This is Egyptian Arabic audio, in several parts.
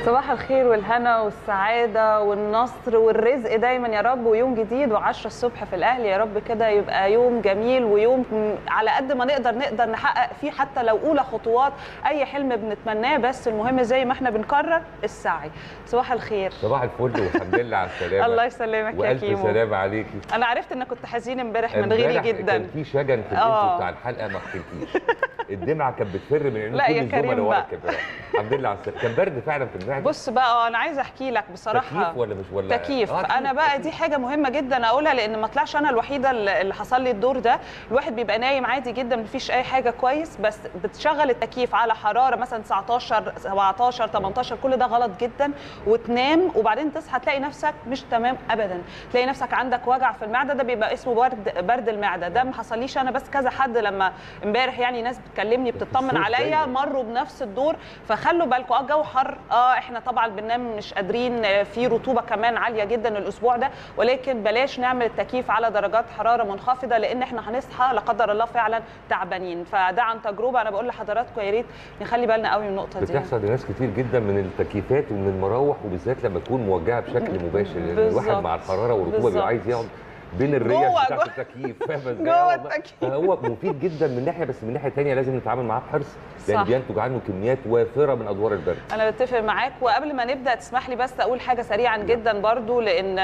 صباح الخير والهنا والسعادة والنصر والرزق دايما يا رب ويوم جديد و10 الصبح في الأهلي يا رب كده يبقى يوم جميل ويوم على قد ما نقدر نقدر نحقق فيه حتى لو أولى خطوات أي حلم بنتمناه بس المهم زي ما احنا بنكرر السعي صباح الخير صباح الفل والحمد لله على السلامه الله يسلمك يا والف كيمو سلامه عليكي أنا عرفت إنك كنت حزين امبارح من غيري امبارح جدا كان في شجن في آه. الانترو بتاع الحلقه ما حكيتيش الدمعه كانت بتفر من عيون لا كل يا كريم الزملاء ورا بقى. الكاميرا الحمد لله على السلامه كان برد فعلا في المعده بص بقى آه، أنا عايزة أحكي لك بصراحة تكييف ولا مش ولا تكييف آه، انا بقى تكييف. دي حاجه مهمه جدا اقولها لان ما طلعش انا الوحيده اللي اللي حصل لي الدور ده الواحد بيبقى نايم عادي جدا مفيش اي حاجه كويس بس بتشغل التكييف على حراره مثلا 19 17 18 كل ده غلط جدا وتنام وبعدين تصحى تلاقي نفسك مش تمام ابدا تلاقي نفسك عندك وجع في المعده ده بيبقى اسمه برد برد المعده ده ما حصليش انا بس كذا حد لما امبارح يعني ناس بتكلمني بتطمن الصيف عليا دايماً. مروا بنفس الدور فخلوا بالكم اه الجو حر اه احنا طبعا بننام مش قادرين آه، في رطوبه كمان عاليه جدا الاسبوع ده ولكن بلاش نعمل التكييف على درجات حراره منخفضه لان احنا هنصحى لا قدر الله فعلا تعبانين فده عن تجربه انا بقول لحضراتكم يا ريت نخلي بالنا قوي من النقطه دي بتحصل لناس كتير جدا من التكييفات ومن المراوح وبالذات لما تكون موجهه بشكل مباشر لان بالظبط. الواحد مع الحراره والرطوبه بالظبط. بيبقى عايز يقعد بين الريش جوه- بتاعت جوه- التكييف فاهمه ازاي؟ جوه آه والله. التكييف. فهو مفيد جدا من ناحيه بس من ناحيه ثانيه لازم نتعامل معاه بحرص لان صح. بينتج عنه كميات وافره من ادوار البرد انا بتفق معاك وقبل ما نبدا تسمح لي بس اقول حاجه سريعا جدا برضو لان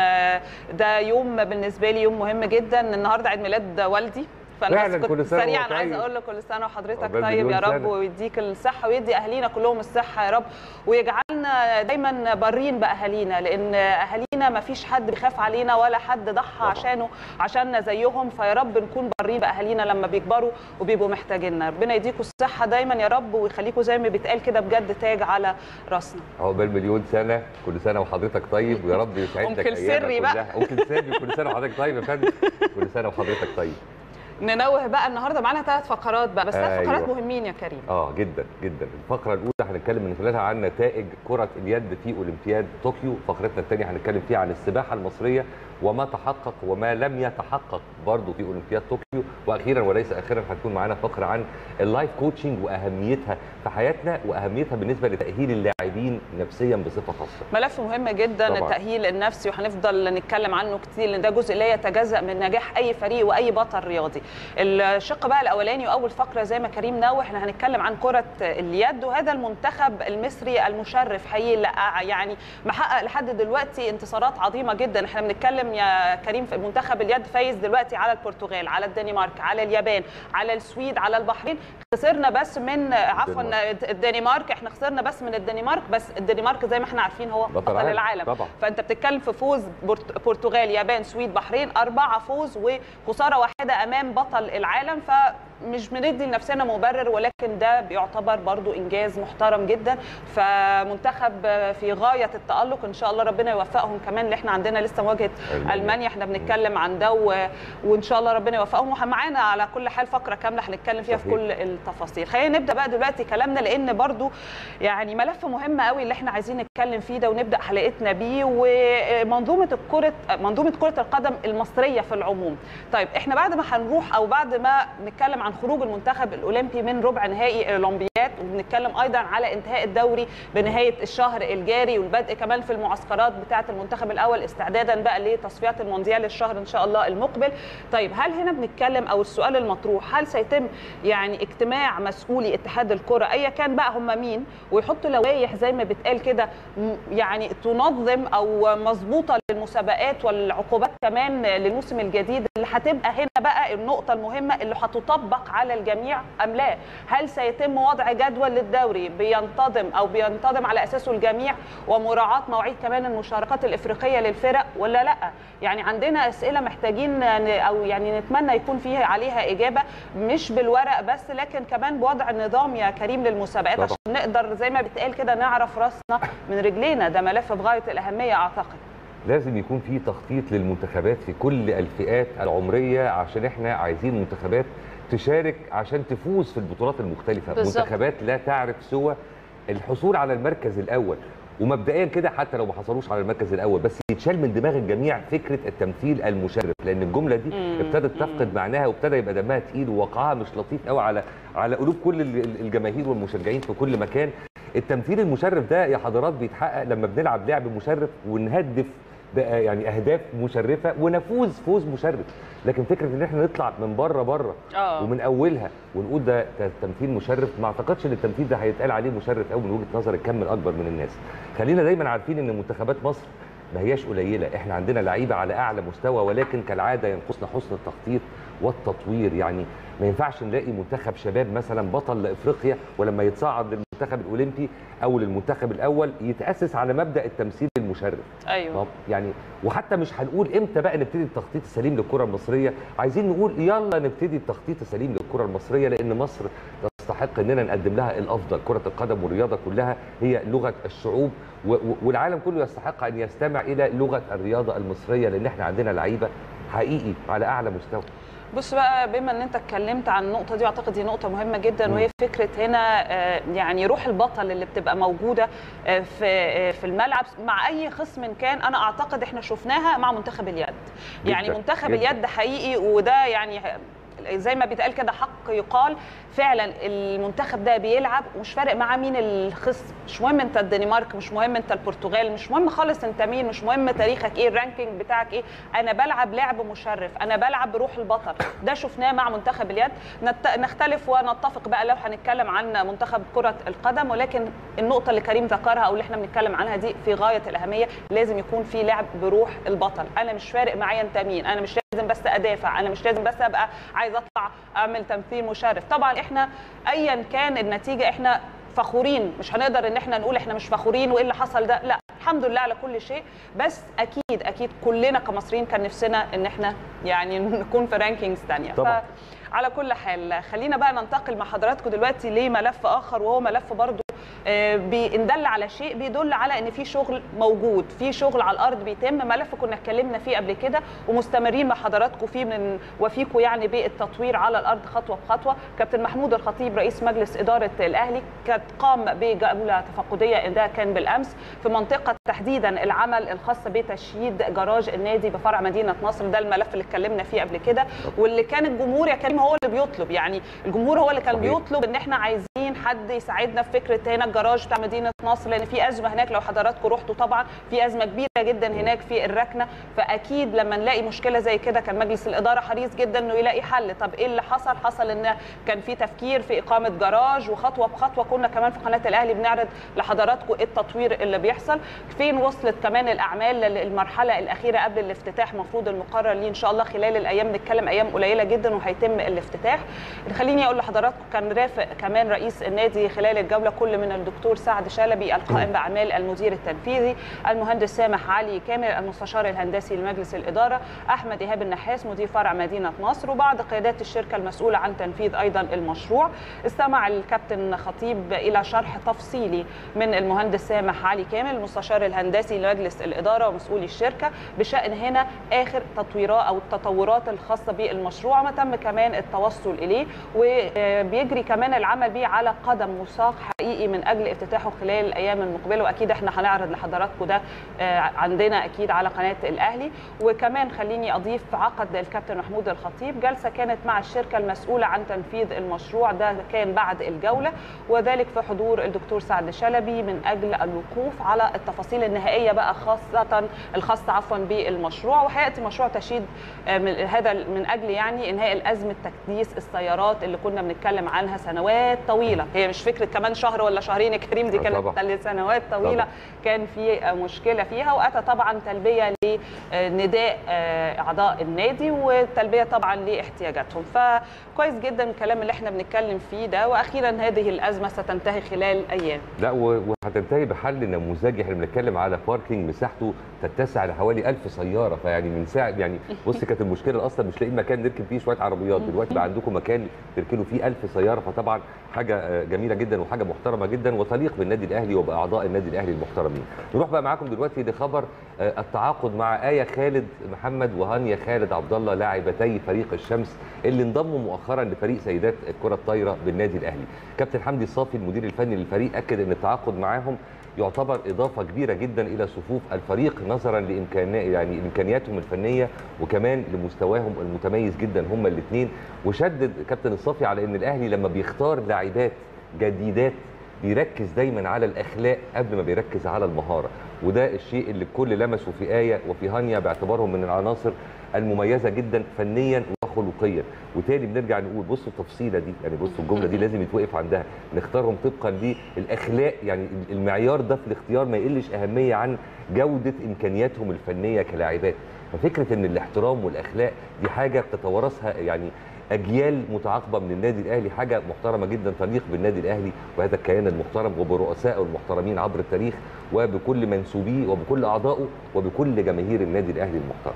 ده يوم بالنسبه لي يوم مهم جدا النهارده عيد ميلاد والدي فانا فعلاً، بس كل كنت سنة وهو سريعا طيب. عايزه اقول له كل سنه وحضرتك عقبال طيب يا مليون رب سنة. ويديك الصحه ويدي اهالينا كلهم الصحه يا رب ويجعلنا دايما بارين باهالينا لان اهالينا ما فيش حد بيخاف علينا ولا حد ضحى طبعاً. عشانه عشاننا زيهم فيا رب نكون بارين باهالينا لما بيكبروا وبيبقوا محتاجيننا ربنا يديكم الصحه دايما يا رب ويخليكم زي ما بيتقال كده بجد تاج على راسنا عقبال مليون سنه كل سنه وحضرتك طيب ويا رب يسعدك أنكل ايامك سري بقى. كلها انكل سري كل سنه وحضرتك طيب يا فندم كل سنه وحضرتك طيب ننوه بقى النهارده معانا ثلاث فقرات بقى بس ثلاث أيوة. فقرات مهمين يا كريم اه جدا جدا الفقره الاولى هنتكلم من خلالها عن نتائج كره اليد في اولمبياد طوكيو فقرتنا الثانيه هنتكلم فيها عن السباحه المصريه وما تحقق وما لم يتحقق برضه في اولمبياد طوكيو واخيرا وليس اخيرا هتكون معانا فقره عن اللايف كوتشنج واهميتها في حياتنا واهميتها بالنسبه لتاهيل اللاعبين نفسيا بصفه خاصه ملف مهم جدا طبعاً. التأهيل النفسي وهنفضل نتكلم عنه كتير لان ده جزء لا يتجزأ من نجاح اي فريق واي بطل رياضي. الشق بقى الاولاني واول فقره زي ما كريم نوه احنا هنتكلم عن كرة اليد وهذا المنتخب المصري المشرف حقيقي اللي يعني محقق لحد دلوقتي انتصارات عظيمه جدا احنا بنتكلم يا كريم في منتخب اليد فايز دلوقتي على البرتغال على الدنمارك على اليابان على السويد على البحرين خسرنا بس من عفوا الدنمارك. الدنمارك احنا خسرنا بس من الدنمارك بس الدنمارك زي ما احنا عارفين هو بطل بطل العالم. العالم طبعا. فانت بتتكلم في فوز برت- برتغال يابان سويد بحرين اربعه فوز وخساره واحده امام بطل العالم فمش بندي لنفسنا مبرر ولكن ده بيعتبر برضو انجاز محترم جدا فمنتخب في غايه التالق ان شاء الله ربنا يوفقهم كمان اللي احنا عندنا لسه مواجهه ألمانيا. المانيا احنا بنتكلم عن ده و... وان شاء الله ربنا يوفقهم ومعانا على كل حال فقره كامله هنتكلم فيها في صحيح. كل التفاصيل خلينا نبدا بقى دلوقتي كلامنا لان برضو يعني ملف مهم قوي اللي احنا عايزين نتكلم فيه ده ونبدا حلقتنا بيه ومنظومه الكره منظومه كره القدم المصريه في العموم طيب احنا بعد ما هنروح او بعد ما نتكلم عن خروج المنتخب الاولمبي من ربع نهائي الاولمبياد وبنتكلم ايضا على انتهاء الدوري بنهايه الشهر الجاري والبدء كمان في المعسكرات بتاعه المنتخب الاول استعدادا بقى لتصفيات المونديال الشهر ان شاء الله المقبل طيب هل هنا بنتكلم او السؤال المطروح هل سيتم يعني اجتماع مسؤولي اتحاد الكره ايا كان بقى هم مين ويحطوا لوائح زي ما بتقال كده م- يعني تنظم او مظبوطه للمسابقات والعقوبات كمان للموسم الجديد اللي هتبقى هنا بقى النقطه المهمه اللي هتطبق على الجميع ام لا هل سيتم وضع جدول للدوري بينتظم او بينتظم على اساسه الجميع ومراعاه مواعيد كمان المشاركات الافريقيه للفرق ولا لا يعني عندنا اسئله محتاجين ن- او يعني نتمنى يكون فيها عليها اجابه مش بالورق بس لكن كمان بوضع نظام يا كريم للمسابقات طبعا. عشان نقدر زي ما بتقال كده نعرف راسنا من رجلينا ده ملف بغايه الاهميه اعتقد لازم يكون في تخطيط للمنتخبات في كل الفئات العمريه عشان احنا عايزين منتخبات تشارك عشان تفوز في البطولات المختلفه بالظبط. منتخبات لا تعرف سوى الحصول على المركز الاول ومبدئيا كده حتى لو ما حصلوش على المركز الاول بس يتشال من دماغ الجميع فكره التمثيل المشرف لان الجمله دي مم. ابتدت مم. تفقد معناها وابتدى يبقى دمها تقيل ووقعها مش لطيف قوي على على قلوب كل ال- الجماهير والمشجعين في كل مكان التمثيل المشرف ده يا حضرات بيتحقق لما بنلعب لعب مشرف ونهدف بقى يعني اهداف مشرفه ونفوز فوز مشرف لكن فكره ان احنا نطلع من بره بره اه ومن اولها ونقول ده ده تمثيل مشرف ما اعتقدش ان التمثيل ده هيتقال عليه مشرف قوي من وجهه نظر الكم الاكبر من الناس خلينا دايما عارفين ان منتخبات مصر ما هياش قليله احنا عندنا لعيبه على اعلى مستوى ولكن كالعاده ينقصنا حسن التخطيط والتطوير يعني ما ينفعش نلاقي منتخب شباب مثلا بطل لافريقيا ولما يتصعد للمنتخب الاولمبي او للمنتخب الاول يتاسس على مبدا التمثيل المشرف ايوه طب يعني وحتى مش هنقول امتى بقى نبتدي التخطيط السليم للكره المصريه عايزين نقول يلا نبتدي التخطيط السليم للكره المصريه لان مصر تستحق اننا نقدم لها الافضل كره القدم والرياضه كلها هي لغه الشعوب و- و- والعالم كله يستحق ان يستمع الى لغه الرياضه المصريه لان احنا عندنا لعيبه حقيقي على اعلى مستوى بص بقى بما ان انت اتكلمت عن النقطه دي اعتقد دي نقطه مهمه جدا مم. وهي فكره هنا آه، يعني روح البطل اللي بتبقى موجوده آه، في آه، في الملعب مع اي خصم كان انا اعتقد احنا شفناها مع منتخب اليد يعني جداً، منتخب جداً. اليد حقيقي وده يعني زي ما بيتقال كده حق يقال فعلا المنتخب ده بيلعب ومش فارق معاه مين الخصم مش مهم انت الدنمارك مش مهم انت البرتغال مش مهم خالص انت مين مش مهم تاريخك ايه الرانكينج بتاعك ايه انا بلعب لعب مشرف انا بلعب بروح البطل ده شفناه مع منتخب اليد نت- نختلف ونتفق بقى لو هنتكلم عن منتخب كرة القدم ولكن النقطة اللي كريم ذكرها او اللي احنا بنتكلم عنها دي في غاية الأهمية لازم يكون في لعب بروح البطل انا مش فارق معايا انت مين انا مش لازم بس ادافع انا مش لازم بس ابقى عايز اطلع اعمل تمثيل مشرف طبعا احنا ايا كان النتيجه احنا فخورين مش هنقدر ان احنا نقول احنا مش فخورين وايه اللي حصل ده لا الحمد لله على كل شيء بس اكيد اكيد كلنا كمصريين كان نفسنا ان احنا يعني نكون في رانكينجز ثانيه طبعاً. على كل حال خلينا بقى ننتقل مع حضراتكم دلوقتي لملف اخر وهو ملف برضو آه، بيندل على شيء بيدل على ان في شغل موجود في شغل على الارض بيتم ملف كنا اتكلمنا فيه قبل كده ومستمرين مع حضراتكم فيه من وفيكم يعني بالتطوير على الارض خطوه بخطوه كابتن محمود الخطيب رئيس مجلس اداره الاهلي كانت قام بجوله تفقديه ده كان بالامس في منطقه تحديدا العمل الخاص بتشييد جراج النادي بفرع مدينه نصر ده الملف اللي اتكلمنا فيه قبل كده واللي كان الجمهور يا كريم هو اللي بيطلب يعني الجمهور هو اللي كان صحيح. بيطلب ان احنا عايزين حد يساعدنا في فكره هنا الجراج بتاع مدينه نصر لان في ازمه هناك لو حضراتكم رحتوا طبعا في ازمه كبيره جدا هناك في الركنه فاكيد لما نلاقي مشكله زي كده كان مجلس الاداره حريص جدا انه يلاقي حل طب ايه اللي حصل حصل ان كان في تفكير في اقامه جراج وخطوه بخطوه كنا كمان في قناه الاهلي بنعرض لحضراتكم إيه التطوير اللي بيحصل فين وصلت كمان الاعمال للمرحله الاخيره قبل الافتتاح المفروض المقرر ليه ان شاء الله خلال الايام نتكلم ايام قليله جدا وهيتم الافتتاح خليني اقول لحضراتكم كان رافق كمان رئيس النادي خلال الجوله كل من الدكتور سعد شلبي القائم باعمال المدير التنفيذي المهندس سامح علي كامل المستشار الهندسي لمجلس الاداره احمد ايهاب النحاس مدير فرع مدينه نصر وبعض قيادات الشركه المسؤوله عن تنفيذ ايضا المشروع استمع الكابتن خطيب الى شرح تفصيلي من المهندس سامح علي كامل المستشار الهندسي لمجلس الاداره ومسؤولي الشركه بشان هنا اخر تطويرات او التطورات الخاصه بالمشروع ما تم كمان التوصل اليه وبيجري كمان العمل به على قدم وساق حقيقي من اجل افتتاحه خلال الايام المقبله واكيد احنا هنعرض لحضراتكم ده آه، عندنا اكيد على قناه الاهلي وكمان خليني اضيف عقد الكابتن محمود الخطيب جلسه كانت مع الشركه المسؤوله عن تنفيذ المشروع ده كان بعد الجوله وذلك في حضور الدكتور سعد شلبي من اجل الوقوف على التفاصيل النهائيه بقى خاصه الخاصه عفوا بالمشروع وهياتي مشروع تشييد آه، من هذا من اجل يعني انهاء الازمه تكديس السيارات اللي كنا بنتكلم عنها سنوات طويله هي مش فكره كمان شهر ولا شهرين يا كريم دي آه، كانت طبعاً. لسنوات طويله طبعاً. كان في مشكله فيها واتى طبعا تلبيه لنداء اعضاء النادي والتلبيه طبعا لاحتياجاتهم فكويس جدا الكلام اللي احنا بنتكلم فيه ده واخيرا هذه الازمه ستنتهي خلال ايام لا و- وهتنتهي بحل نموذجي احنا بنتكلم على باركينج مساحته تتسع لحوالي 1000 سياره فيعني من ساعه يعني بص كانت المشكله اصلا مش لاقيين مكان نركن فيه شويه عربيات دلوقتي بقى عندكم مكان تركنوا فيه 1000 سياره فطبعا حاجه آه، جميله جدا وحاجه محترمه جدا وتليق بالنادي الاهلي وباعضاء النادي الاهلي المحترمين نروح بقى معاكم دلوقتي لخبر آه، التعاقد مع ايه خالد محمد وهانيا خالد عبد الله لاعبتي فريق الشمس اللي انضموا مؤخرا لفريق سيدات الكره الطايره بالنادي الاهلي كابتن حمدي الصافي المدير الفني للفريق اكد ان التعاقد معاهم يعتبر اضافه كبيره جدا الى صفوف الفريق نظرا لامكان يعني امكانياتهم الفنيه وكمان لمستواهم المتميز جدا هما الاثنين وشدد كابتن الصافي على ان الاهلي لما بيختار لاعبات جديدات بيركز دايما على الاخلاق قبل ما بيركز على المهاره وده الشيء اللي الكل لمسه في ايه وفي هانيا باعتبارهم من العناصر المميزه جدا فنيا وخلقيا وتاني بنرجع نقول بصوا التفصيله دي يعني بصوا الجمله دي لازم يتوقف عندها نختارهم طبقا للاخلاق يعني المعيار ده في الاختيار ما يقلش اهميه عن جوده امكانياتهم الفنيه كلاعبات ففكره ان الاحترام والاخلاق دي حاجه بتتوارثها يعني اجيال متعاقبه من النادي الاهلي حاجه محترمه جدا تليق بالنادي الاهلي وهذا الكيان المحترم وبرؤسائه المحترمين عبر التاريخ وبكل منسوبيه وبكل اعضائه وبكل جماهير النادي الاهلي المحترم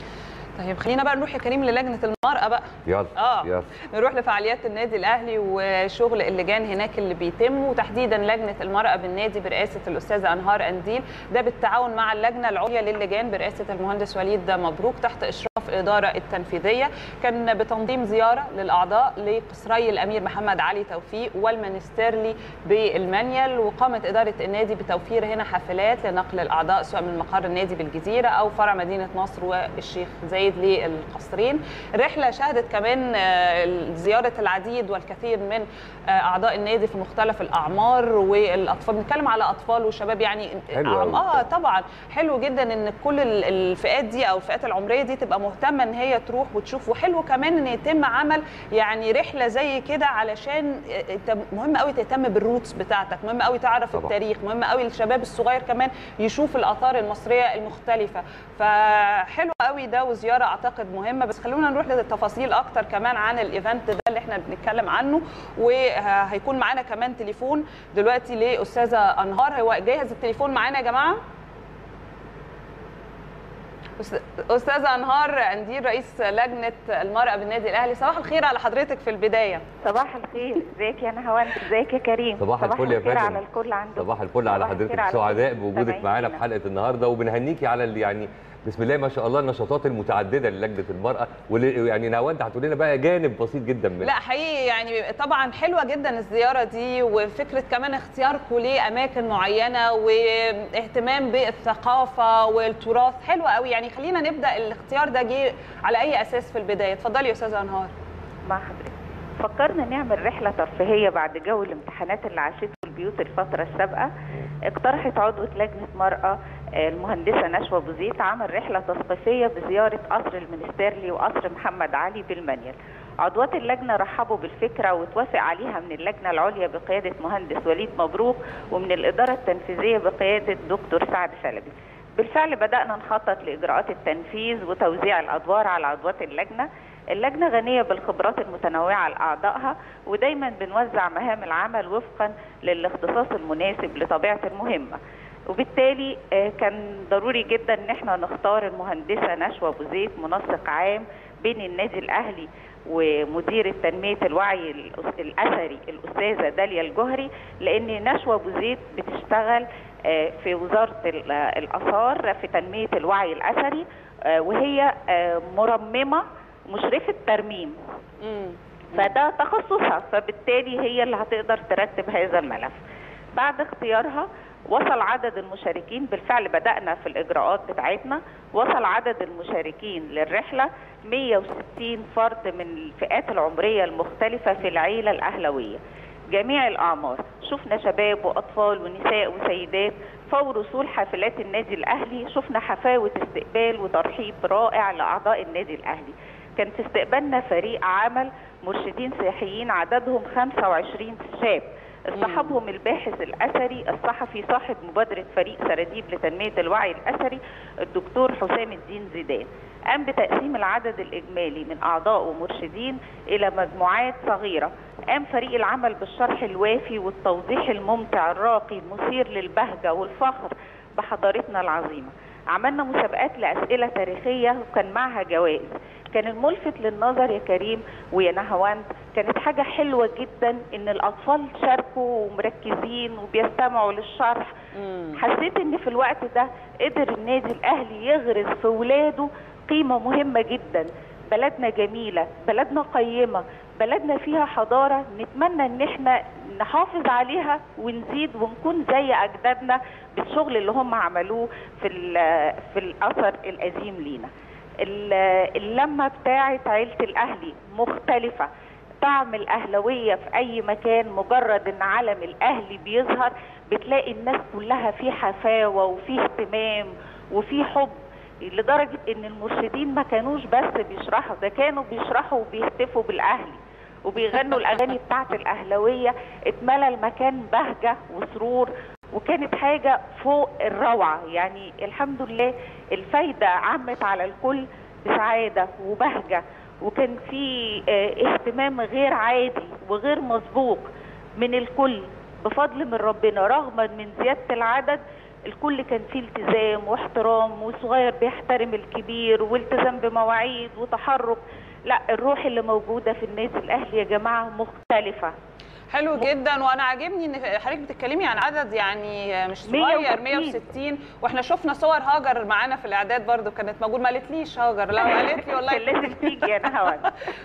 طيب خلينا بقى نروح يا كريم للجنه المراه بقى يلا اه يلا نروح لفعاليات النادي الاهلي وشغل اللجان هناك اللي بيتم وتحديدا لجنه المراه بالنادي برئاسه الاستاذه انهار انديل ده بالتعاون مع اللجنه العليا للجان برئاسه المهندس وليد مبروك تحت اشراف الاداره التنفيذيه كان بتنظيم زياره للاعضاء لقصري الامير محمد علي توفيق والمنستيرلي بالمانيال وقامت اداره النادي بتوفير هنا حافلات لنقل الاعضاء سواء من مقر النادي بالجزيره او فرع مدينه نصر والشيخ زايد للقصرين الرحله شهدت كمان آه، زياره العديد والكثير من آه، اعضاء النادي في مختلف الاعمار والاطفال بنتكلم على اطفال وشباب يعني حلو عم- أوي. اه طبعا حلو جدا ان كل ال- الفئات دي او الفئات العمريه دي تبقى مهتمه ان هي تروح وتشوف وحلو كمان ان يتم عمل يعني رحله زي كده علشان انت مهم قوي تهتم بالروتس بتاعتك مهم قوي تعرف طبعا. التاريخ مهم قوي الشباب الصغير كمان يشوف الاثار المصريه المختلفه فحلو قوي ده وزياره اعتقد مهمه بس خلونا نروح للتفاصيل اكتر كمان عن الايفنت ده اللي احنا بنتكلم عنه وهيكون معانا كمان تليفون دلوقتي لاستاذه انهار هو جاهز التليفون معانا يا جماعه أست- استاذه انهار اندير رئيس لجنه المراه بالنادي الاهلي صباح الخير على حضرتك في البدايه صباح الخير ازيك يا نهاوند ازيك يا كريم صباح الفل يا الخير فندم. على الكل عندكم صباح الفل على صباح الخير حضرتك على سعداء كل بوجودك مستمعينا. معانا في حلقه النهارده وبنهنيكي على ال- يعني بسم الله ما شاء الله النشاطات المتعدده للجنه المراه واللي يعني نهاوند هتقول لنا بقى جانب بسيط جدا منها لا حقيقي يعني طبعا حلوه جدا الزياره دي وفكره كمان اختياركم لاماكن معينه واهتمام بالثقافه والتراث حلوه قوي يعني خلينا نبدا الاختيار ده جه على اي اساس في البدايه اتفضلي يا استاذه انهار مع حضرتك فكرنا نعمل رحله ترفيهيه بعد جو الامتحانات اللي عاشته البيوت الفتره السابقه اقترحت عضوة لجنة مرأة آه، المهندسة نشوى أبو زيد عمل رحلة تثقيفية بزيارة قصر المنستيرلي وقصر محمد علي بالمنيل عضوات اللجنة رحبوا بالفكرة وتوافق عليها من اللجنة العليا بقيادة مهندس وليد مبروك ومن الإدارة التنفيذية بقيادة دكتور سعد شلبي بالفعل بدأنا نخطط لإجراءات التنفيذ وتوزيع الأدوار على عضوات اللجنة اللجنة غنية بالخبرات المتنوعة لأعضائها ودايما بنوزع مهام العمل وفقا للاختصاص المناسب لطبيعة المهمة وبالتالي آه، كان ضروري جدا ان احنا نختار المهندسة نشوى ابو زيد منسق عام بين النادي الاهلي ومدير تنمية الوعي الأس- الأثري الأستاذة داليا الجهري لأن نشوى أبو زيد بتشتغل آه، في وزارة ال- آه، الآثار في تنمية الوعي الأثري آه، وهي آه، مرممة مشرفة ترميم امم فده تخصصها فبالتالي هي اللي هتقدر ترتب هذا الملف بعد اختيارها وصل عدد المشاركين بالفعل بدأنا في الإجراءات بتاعتنا وصل عدد المشاركين للرحلة 160 فرد من الفئات العمرية المختلفة في العيلة الأهلوية جميع الأعمار شفنا شباب وأطفال ونساء وسيدات فور وصول حافلات النادي الأهلي شفنا حفاوة استقبال وترحيب رائع لأعضاء النادي الأهلي كان في استقبالنا فريق عمل مرشدين سياحيين عددهم 25 شاب اصطحبهم الباحث الاثري الصحفي صاحب مبادره فريق سراديب لتنميه الوعي الاثري الدكتور حسام الدين زيدان قام بتقسيم العدد الاجمالي من اعضاء ومرشدين الى مجموعات صغيره قام فريق العمل بالشرح الوافي والتوضيح الممتع الراقي المثير للبهجه والفخر بحضارتنا العظيمه عملنا مسابقات لاسئله تاريخيه وكان معها جوائز كان الملفت للنظر يا كريم ويا نهاوند كانت حاجه حلوه جدا ان الاطفال شاركوا ومركزين وبيستمعوا للشرح حسيت ان في الوقت ده قدر النادي الاهلي يغرس في ولاده قيمه مهمه جدا بلدنا جميله بلدنا قيمه بلدنا فيها حضاره نتمنى ان احنا نحافظ عليها ونزيد ونكون زي اجدادنا بالشغل اللي هم عملوه في ال- في الاثر القديم لينا ال- اللمه بتاعه عيله الاهلي مختلفه طعم الاهلويه في اي مكان مجرد ان علم الاهلي بيظهر بتلاقي الناس كلها في حفاوه وفي اهتمام وفي حب لدرجه ان المرشدين ما كانوش بس بيشرحوا ده كانوا بيشرحوا وبيهتفوا بالاهلي وبيغنوا الاغاني بتاعت الاهلويه اتملى المكان بهجه وسرور وكانت حاجه فوق الروعه يعني الحمد لله الفايده عمت على الكل بسعاده وبهجه وكان في آه، اهتمام غير عادي وغير مسبوق من الكل بفضل من ربنا رغما من زياده العدد الكل كان فيه التزام واحترام والصغير بيحترم الكبير والتزام بمواعيد وتحرك لا الروح اللي موجوده في النادي الاهلي يا جماعه مختلفه حلو جدا وانا عاجبني ان حضرتك بتتكلمي عن عدد يعني مش صغير 160. 160 واحنا شفنا صور هاجر معانا في الاعداد برضو كانت موجود ما قالتليش هاجر لو قالت لي والله كان لازم تيجي يا نهاوند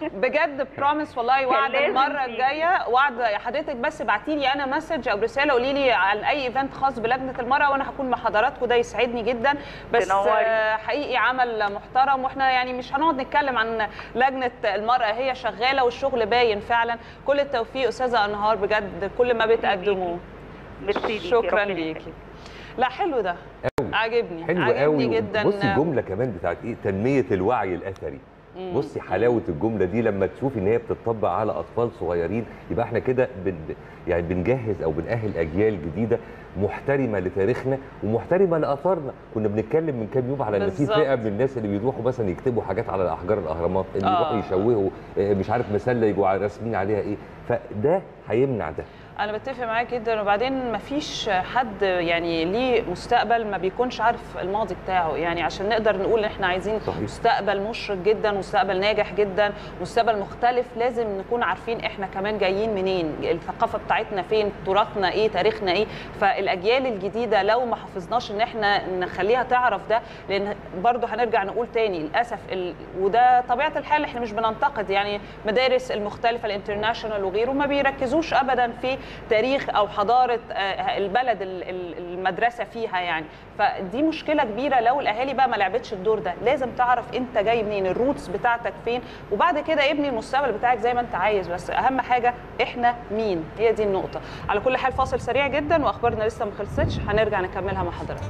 بجد بروميس والله وعد لازم المره تيجي. الجايه وعد حضرتك بس ابعتي لي انا مسج او رساله قولي لي عن اي ايفنت خاص بلجنه المراه وانا هكون مع حضراتكم ده يسعدني جدا بس تنوري. آه، حقيقي عمل محترم واحنا يعني مش هنقعد نتكلم عن لجنه المراه هي شغاله والشغل باين فعلا كل التوفيق استاذه انهار بجد كل ما بتقدموه ميرسي ليكي، شكرا ربنا ليكي لا حلو ده قوي عاجبني حلو عاجبني قوي جدا بصي الجمله كمان بتاعت ايه تنميه الوعي الاثري مم. بصي حلاوه الجمله دي لما تشوفي ان هي بتطبق على اطفال صغيرين يبقى احنا كده بن يعني بنجهز او بنأهل اجيال جديده محترمه لتاريخنا ومحترمه لاثارنا كنا بنتكلم من كام يوم على ان في بالظبط. فئه من الناس اللي بيروحوا مثلا يكتبوا حاجات على احجار الاهرامات اللي آه. يروحوا يشوهوا آه، مش عارف مسله يجوا راسمين عليها ايه فده هيمنع ده انا بتفق معاك جدا وبعدين ما فيش حد يعني ليه مستقبل ما بيكونش عارف الماضي بتاعه يعني عشان نقدر نقول ان احنا عايزين صحيح. مستقبل مشرق جدا مستقبل ناجح جدا مستقبل مختلف لازم نكون عارفين احنا كمان جايين منين الثقافه بتاعتنا فين تراثنا ايه تاريخنا ايه فالاجيال الجديده لو ما حافظناش ان احنا نخليها تعرف ده لان برضه هنرجع نقول تاني للاسف ال... وده طبيعه الحال احنا مش بننتقد يعني مدارس المختلفه الانترناشونال وغيره ما بيركزوش ابدا في تاريخ او حضاره آه، البلد ال- ال- المدرسه فيها يعني فدي مشكله كبيره لو الاهالي بقى ما لعبتش الدور ده لازم تعرف انت جاي منين الروتس بتاعتك فين وبعد كده ابني المستقبل بتاعك زي ما انت عايز بس اهم حاجه احنا مين هي دي النقطه على كل حال فاصل سريع جدا واخبارنا لسه ما خلصتش هنرجع نكملها مع حضراتكم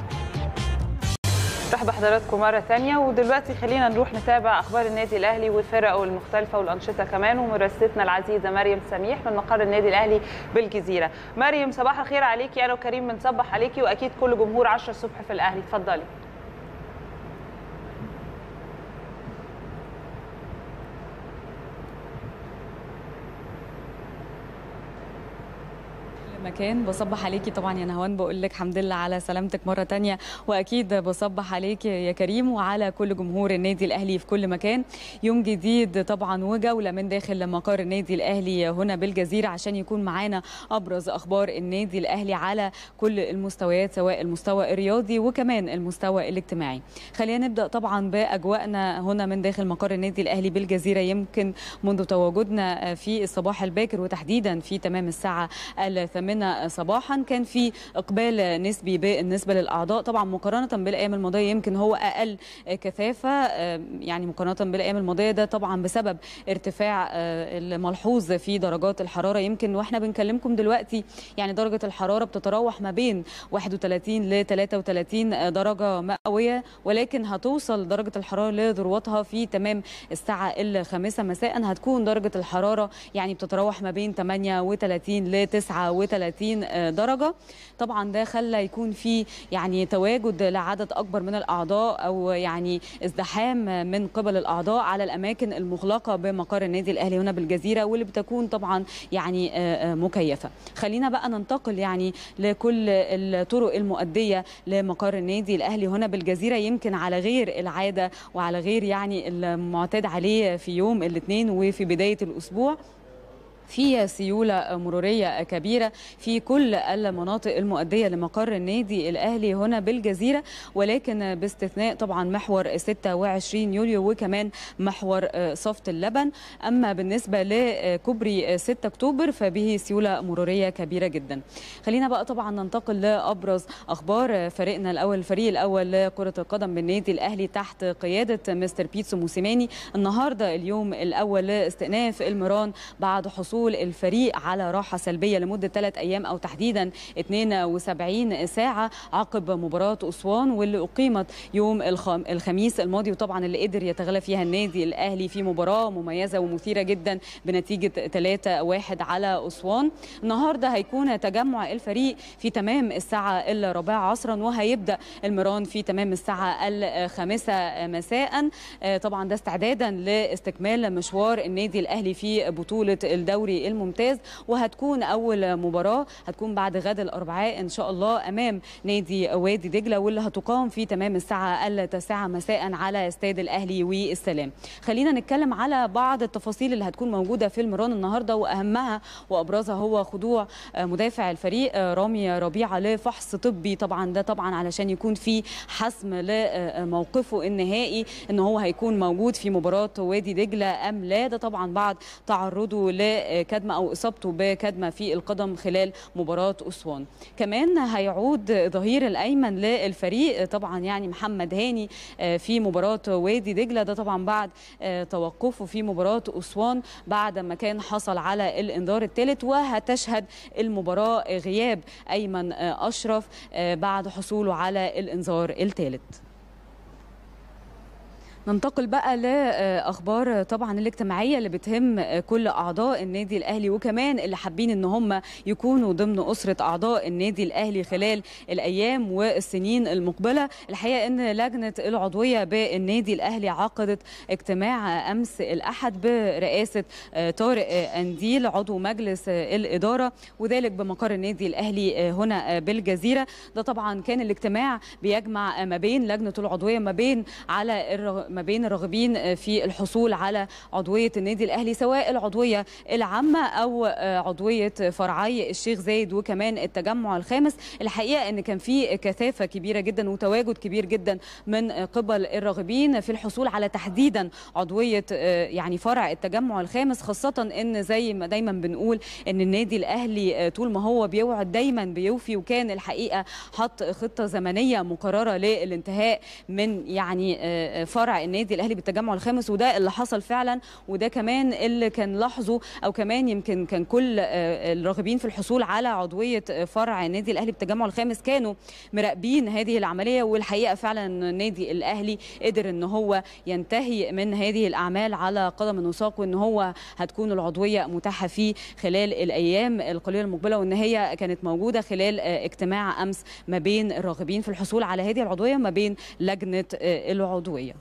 مرحبا بحضراتكم مرة تانية ودلوقتي خلينا نروح نتابع أخبار النادي الأهلي وفرقه المختلفة والأنشطة كمان ومرستنا العزيزة مريم سميح من مقر النادي الأهلي بالجزيرة مريم صباح الخير عليكي أنا وكريم بنصبح عليكي وأكيد كل جمهور 10 الصبح في الأهلي اتفضلي مكان بصبح عليكي طبعا يا نهوان بقول لك الحمد لله على سلامتك مره تانية واكيد بصبح عليك يا كريم وعلى كل جمهور النادي الاهلي في كل مكان يوم جديد طبعا وجوله من داخل مقر النادي الاهلي هنا بالجزيره عشان يكون معانا ابرز اخبار النادي الاهلي على كل المستويات سواء المستوى الرياضي وكمان المستوى الاجتماعي خلينا نبدا طبعا باجواءنا هنا من داخل مقر النادي الاهلي بالجزيره يمكن منذ تواجدنا في الصباح الباكر وتحديدا في تمام الساعه الثامنه صباحا كان في اقبال نسبي بالنسبه للاعضاء طبعا مقارنه بالايام الماضيه يمكن هو اقل كثافه يعني مقارنه بالايام الماضيه ده طبعا بسبب ارتفاع الملحوظ في درجات الحراره يمكن واحنا بنكلمكم دلوقتي يعني درجه الحراره بتتراوح ما بين 31 ل 33 درجه مئويه ولكن هتوصل درجه الحراره لذروتها في تمام الساعه الخامسه مساء هتكون درجه الحراره يعني بتتراوح ما بين 38 ل 39 درجه طبعا ده خلى يكون في يعني تواجد لعدد اكبر من الاعضاء او يعني ازدحام من قبل الاعضاء على الاماكن المغلقه بمقر النادي الاهلي هنا بالجزيره واللي بتكون طبعا يعني مكيفه خلينا بقى ننتقل يعني لكل الطرق المؤديه لمقر النادي الاهلي هنا بالجزيره يمكن على غير العاده وعلى غير يعني المعتاد عليه في يوم الاثنين وفي بدايه الاسبوع في سيولة مرورية كبيرة في كل المناطق المؤدية لمقر النادي الأهلي هنا بالجزيرة ولكن باستثناء طبعا محور 26 يوليو وكمان محور صفت اللبن أما بالنسبة لكوبري 6 أكتوبر فبه سيولة مرورية كبيرة جدا خلينا بقى طبعا ننتقل لأبرز أخبار فريقنا الأول الفريق الأول لكرة القدم بالنادي الأهلي تحت قيادة مستر بيتسو موسيماني النهاردة اليوم الأول لاستئناف المران بعد حصول حصول الفريق على راحه سلبيه لمده ثلاث ايام او تحديدا 72 ساعه عقب مباراه اسوان واللي اقيمت يوم الخميس الماضي وطبعا اللي قدر يتغلب فيها النادي الاهلي في مباراه مميزه ومثيره جدا بنتيجه 3-1 على اسوان النهارده هيكون تجمع الفريق في تمام الساعه الرابعه عصرا وهيبدا المران في تمام الساعه الخامسه مساء طبعا ده استعدادا لاستكمال مشوار النادي الاهلي في بطوله الدوري الدوري الممتاز وهتكون اول مباراه هتكون بعد غد الاربعاء ان شاء الله امام نادي وادي دجله واللي هتقام في تمام الساعه التاسعه مساء على استاد الاهلي والسلام خلينا نتكلم على بعض التفاصيل اللي هتكون موجوده في المران النهارده واهمها وابرزها هو خضوع مدافع الفريق رامي ربيعه لفحص طبي طبعا ده طبعا علشان يكون في حسم لموقفه النهائي ان هو هيكون موجود في مباراه وادي دجله ام لا ده طبعا بعد تعرضه ل كدمه او اصابته بكدمه في القدم خلال مباراه اسوان كمان هيعود ظهير الايمن للفريق طبعا يعني محمد هاني في مباراه وادي دجله ده طبعا بعد توقفه في مباراه اسوان بعد ما كان حصل على الانذار الثالث وهتشهد المباراه غياب ايمن اشرف بعد حصوله على الانذار الثالث ننتقل بقى لاخبار طبعا الاجتماعيه اللي بتهم كل اعضاء النادي الاهلي وكمان اللي حابين ان هم يكونوا ضمن اسره اعضاء النادي الاهلي خلال الايام والسنين المقبله الحقيقه ان لجنه العضويه بالنادي الاهلي عقدت اجتماع امس الاحد برئاسه طارق انديل عضو مجلس الاداره وذلك بمقر النادي الاهلي هنا بالجزيره ده طبعا كان الاجتماع بيجمع ما بين لجنه العضويه ما بين على ما بين الراغبين في الحصول على عضويه النادي الاهلي سواء العضويه العامه او عضويه فرعي الشيخ زايد وكمان التجمع الخامس الحقيقه ان كان في كثافه كبيره جدا وتواجد كبير جدا من قبل الراغبين في الحصول على تحديدا عضويه يعني فرع التجمع الخامس خاصه ان زي ما دايما بنقول ان النادي الاهلي طول ما هو بيوعد دايما بيوفي وكان الحقيقه حط خطه زمنيه مقرره للانتهاء من يعني فرع النادي الاهلي بالتجمع الخامس وده اللي حصل فعلا وده كمان اللي كان لاحظه او كمان يمكن كان كل الراغبين في الحصول على عضويه فرع النادي الاهلي بالتجمع الخامس كانوا مراقبين هذه العمليه والحقيقه فعلا النادي الاهلي قدر ان هو ينتهي من هذه الاعمال على قدم وساق وان هو هتكون العضويه متاحه فيه خلال الايام القليله المقبله وان هي كانت موجوده خلال اجتماع امس ما بين الراغبين في الحصول على هذه العضويه ما بين لجنه العضويه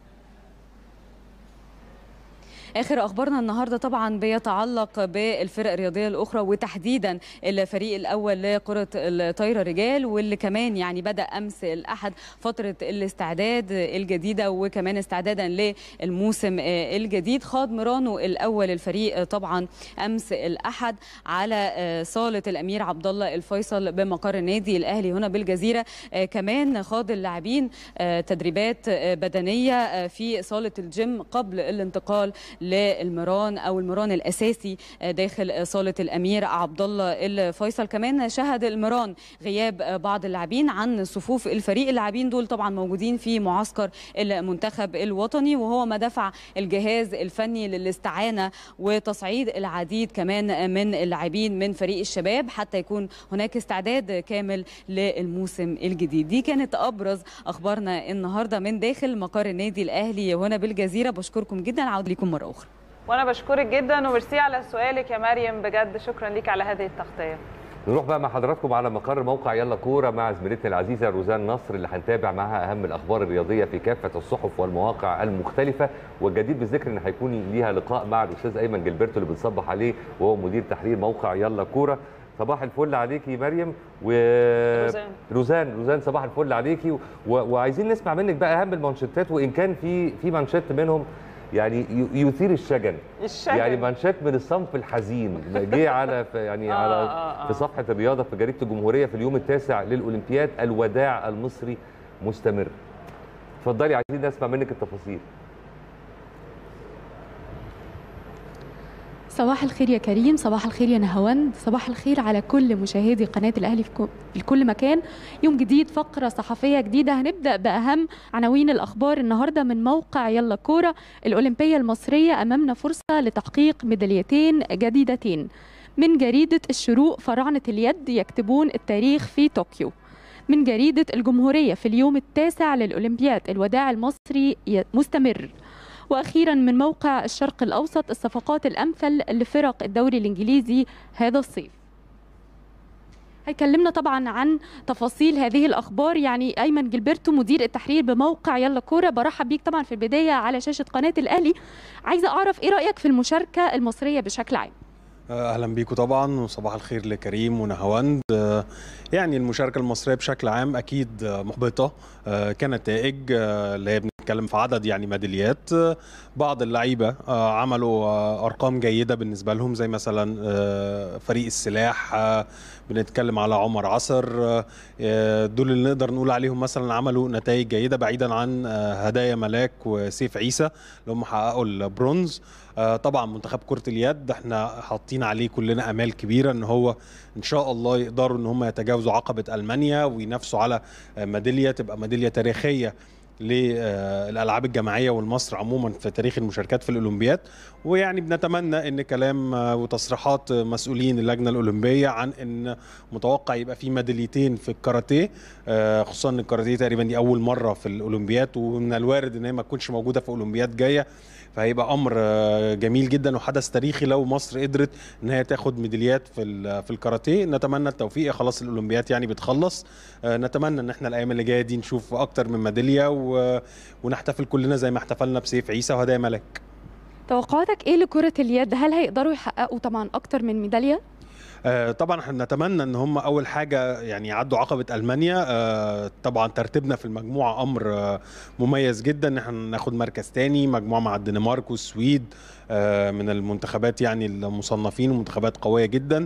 اخر اخبارنا النهارده طبعا بيتعلق بالفرق الرياضيه الاخرى وتحديدا الفريق الاول لكره الطايره رجال واللي كمان يعني بدا امس الاحد فتره الاستعداد الجديده وكمان استعدادا للموسم الجديد خاض ميرانو الاول الفريق طبعا امس الاحد على صاله الامير عبد الله الفيصل بمقر النادي الاهلي هنا بالجزيره كمان خاض اللاعبين تدريبات بدنيه في صاله الجيم قبل الانتقال للمران او المران الاساسي داخل صاله الامير عبد الله الفيصل كمان شهد المران غياب بعض اللاعبين عن صفوف الفريق اللاعبين دول طبعا موجودين في معسكر المنتخب الوطني وهو ما دفع الجهاز الفني للاستعانه وتصعيد العديد كمان من اللاعبين من فريق الشباب حتى يكون هناك استعداد كامل للموسم الجديد دي كانت ابرز اخبارنا النهارده من داخل مقر النادي الاهلي هنا بالجزيره بشكركم جدا عود لكم مره اخرى وانا بشكرك جدا وميرسي على سؤالك يا مريم بجد شكرا ليك على هذه التغطيه نروح بقى مع حضراتكم على مقر موقع يلا كوره مع زميلتنا العزيزه روزان نصر اللي هنتابع معاها اهم الاخبار الرياضيه في كافه الصحف والمواقع المختلفه والجديد بالذكر ان هيكون ليها لقاء مع الاستاذ ايمن جilberto اللي بنصبح عليه وهو مدير تحرير موقع يلا كوره صباح الفل عليكي مريم و روزان. روزان روزان صباح الفل عليكي و... وعايزين نسمع منك بقى اهم المانشيتات وان كان في في مانشيت منهم يعني ي- يثير الشجن الشجن. يعني منشات من الصنف الحزين جه على في يعني آه، على آه، آه. في صفحه الرياضه في جريده الجمهوريه في اليوم التاسع للاولمبياد الوداع المصري مستمر اتفضلي عايزين نسمع منك التفاصيل صباح الخير يا كريم صباح الخير يا نهاوند صباح الخير على كل مشاهدي قناة الأهلي في كو- في كل مكان يوم جديد فقرة صحفية جديدة هنبدأ بأهم عناوين الأخبار النهاردة من موقع يلا كورة الأولمبية المصرية أمامنا فرصة لتحقيق ميداليتين جديدتين من جريدة الشروق فراعنة اليد يكتبون التاريخ في طوكيو من جريدة الجمهورية في اليوم التاسع للأولمبياد الوداع المصري ي- مستمر واخيرا من موقع الشرق الاوسط الصفقات الامثل لفرق الدوري الانجليزي هذا الصيف هيكلمنا طبعا عن تفاصيل هذه الاخبار يعني ايمن جilberto مدير التحرير بموقع يلا كوره برحب بيك طبعا في البدايه على شاشه قناه الاهلي عايزه اعرف ايه رايك في المشاركه المصريه بشكل عام اهلا بيكم طبعا وصباح الخير لكريم ونهاوند آه، يعني المشاركه المصريه بشكل عام اكيد آه، محبطه آه، كنتائج آه، اللي هي بنتكلم في عدد يعني ميداليات آه، بعض اللعيبه آه، عملوا آه، ارقام جيده بالنسبه لهم زي مثلا آه، فريق السلاح آه، بنتكلم على عمر عصر آه، آه، دول اللي نقدر نقول عليهم مثلا عملوا نتائج جيده بعيدا عن آه، هدايا ملاك وسيف عيسى اللي هم حققوا البرونز آه، طبعا منتخب كرة اليد احنا حاطين عليه كلنا امال كبيرة ان هو ان شاء الله يقدروا ان هم يتجاوزوا عقبة المانيا وينافسوا على آه، ميدالية تبقى ميدالية تاريخية للالعاب الجماعيه والمصر عموما في تاريخ المشاركات في الاولمبياد ويعني بنتمنى ان كلام آه، وتصريحات آه، مسؤولين اللجنه الاولمبيه عن ان متوقع يبقى في ميداليتين في الكاراتيه آه، خصوصا ان الكاراتيه تقريبا دي اول مره في الاولمبياد ومن الوارد ان هي ما تكونش موجوده في اولمبياد جايه فهيبقى امر آه، جميل جدا وحدث تاريخي لو مصر قدرت ان هي تاخد ميداليات في ال- في الكاراتيه نتمنى التوفيق خلاص الاولمبياد يعني بتخلص آه، نتمنى ان احنا الايام اللي جايه دي نشوف اكتر من ميداليه و- ونحتفل كلنا زي ما احتفلنا بسيف عيسى وهدايا ملك توقعاتك ايه لكره اليد هل هيقدروا يحققوا طبعا اكتر من ميداليه آه، طبعا احنا نتمنى ان هم اول حاجه يعني يعدوا عقبه المانيا آه، طبعا ترتيبنا في المجموعه امر آه، مميز جدا ان احنا ناخد مركز تاني مجموعه مع الدنمارك والسويد آه، من المنتخبات يعني المصنفين ومنتخبات قويه جدا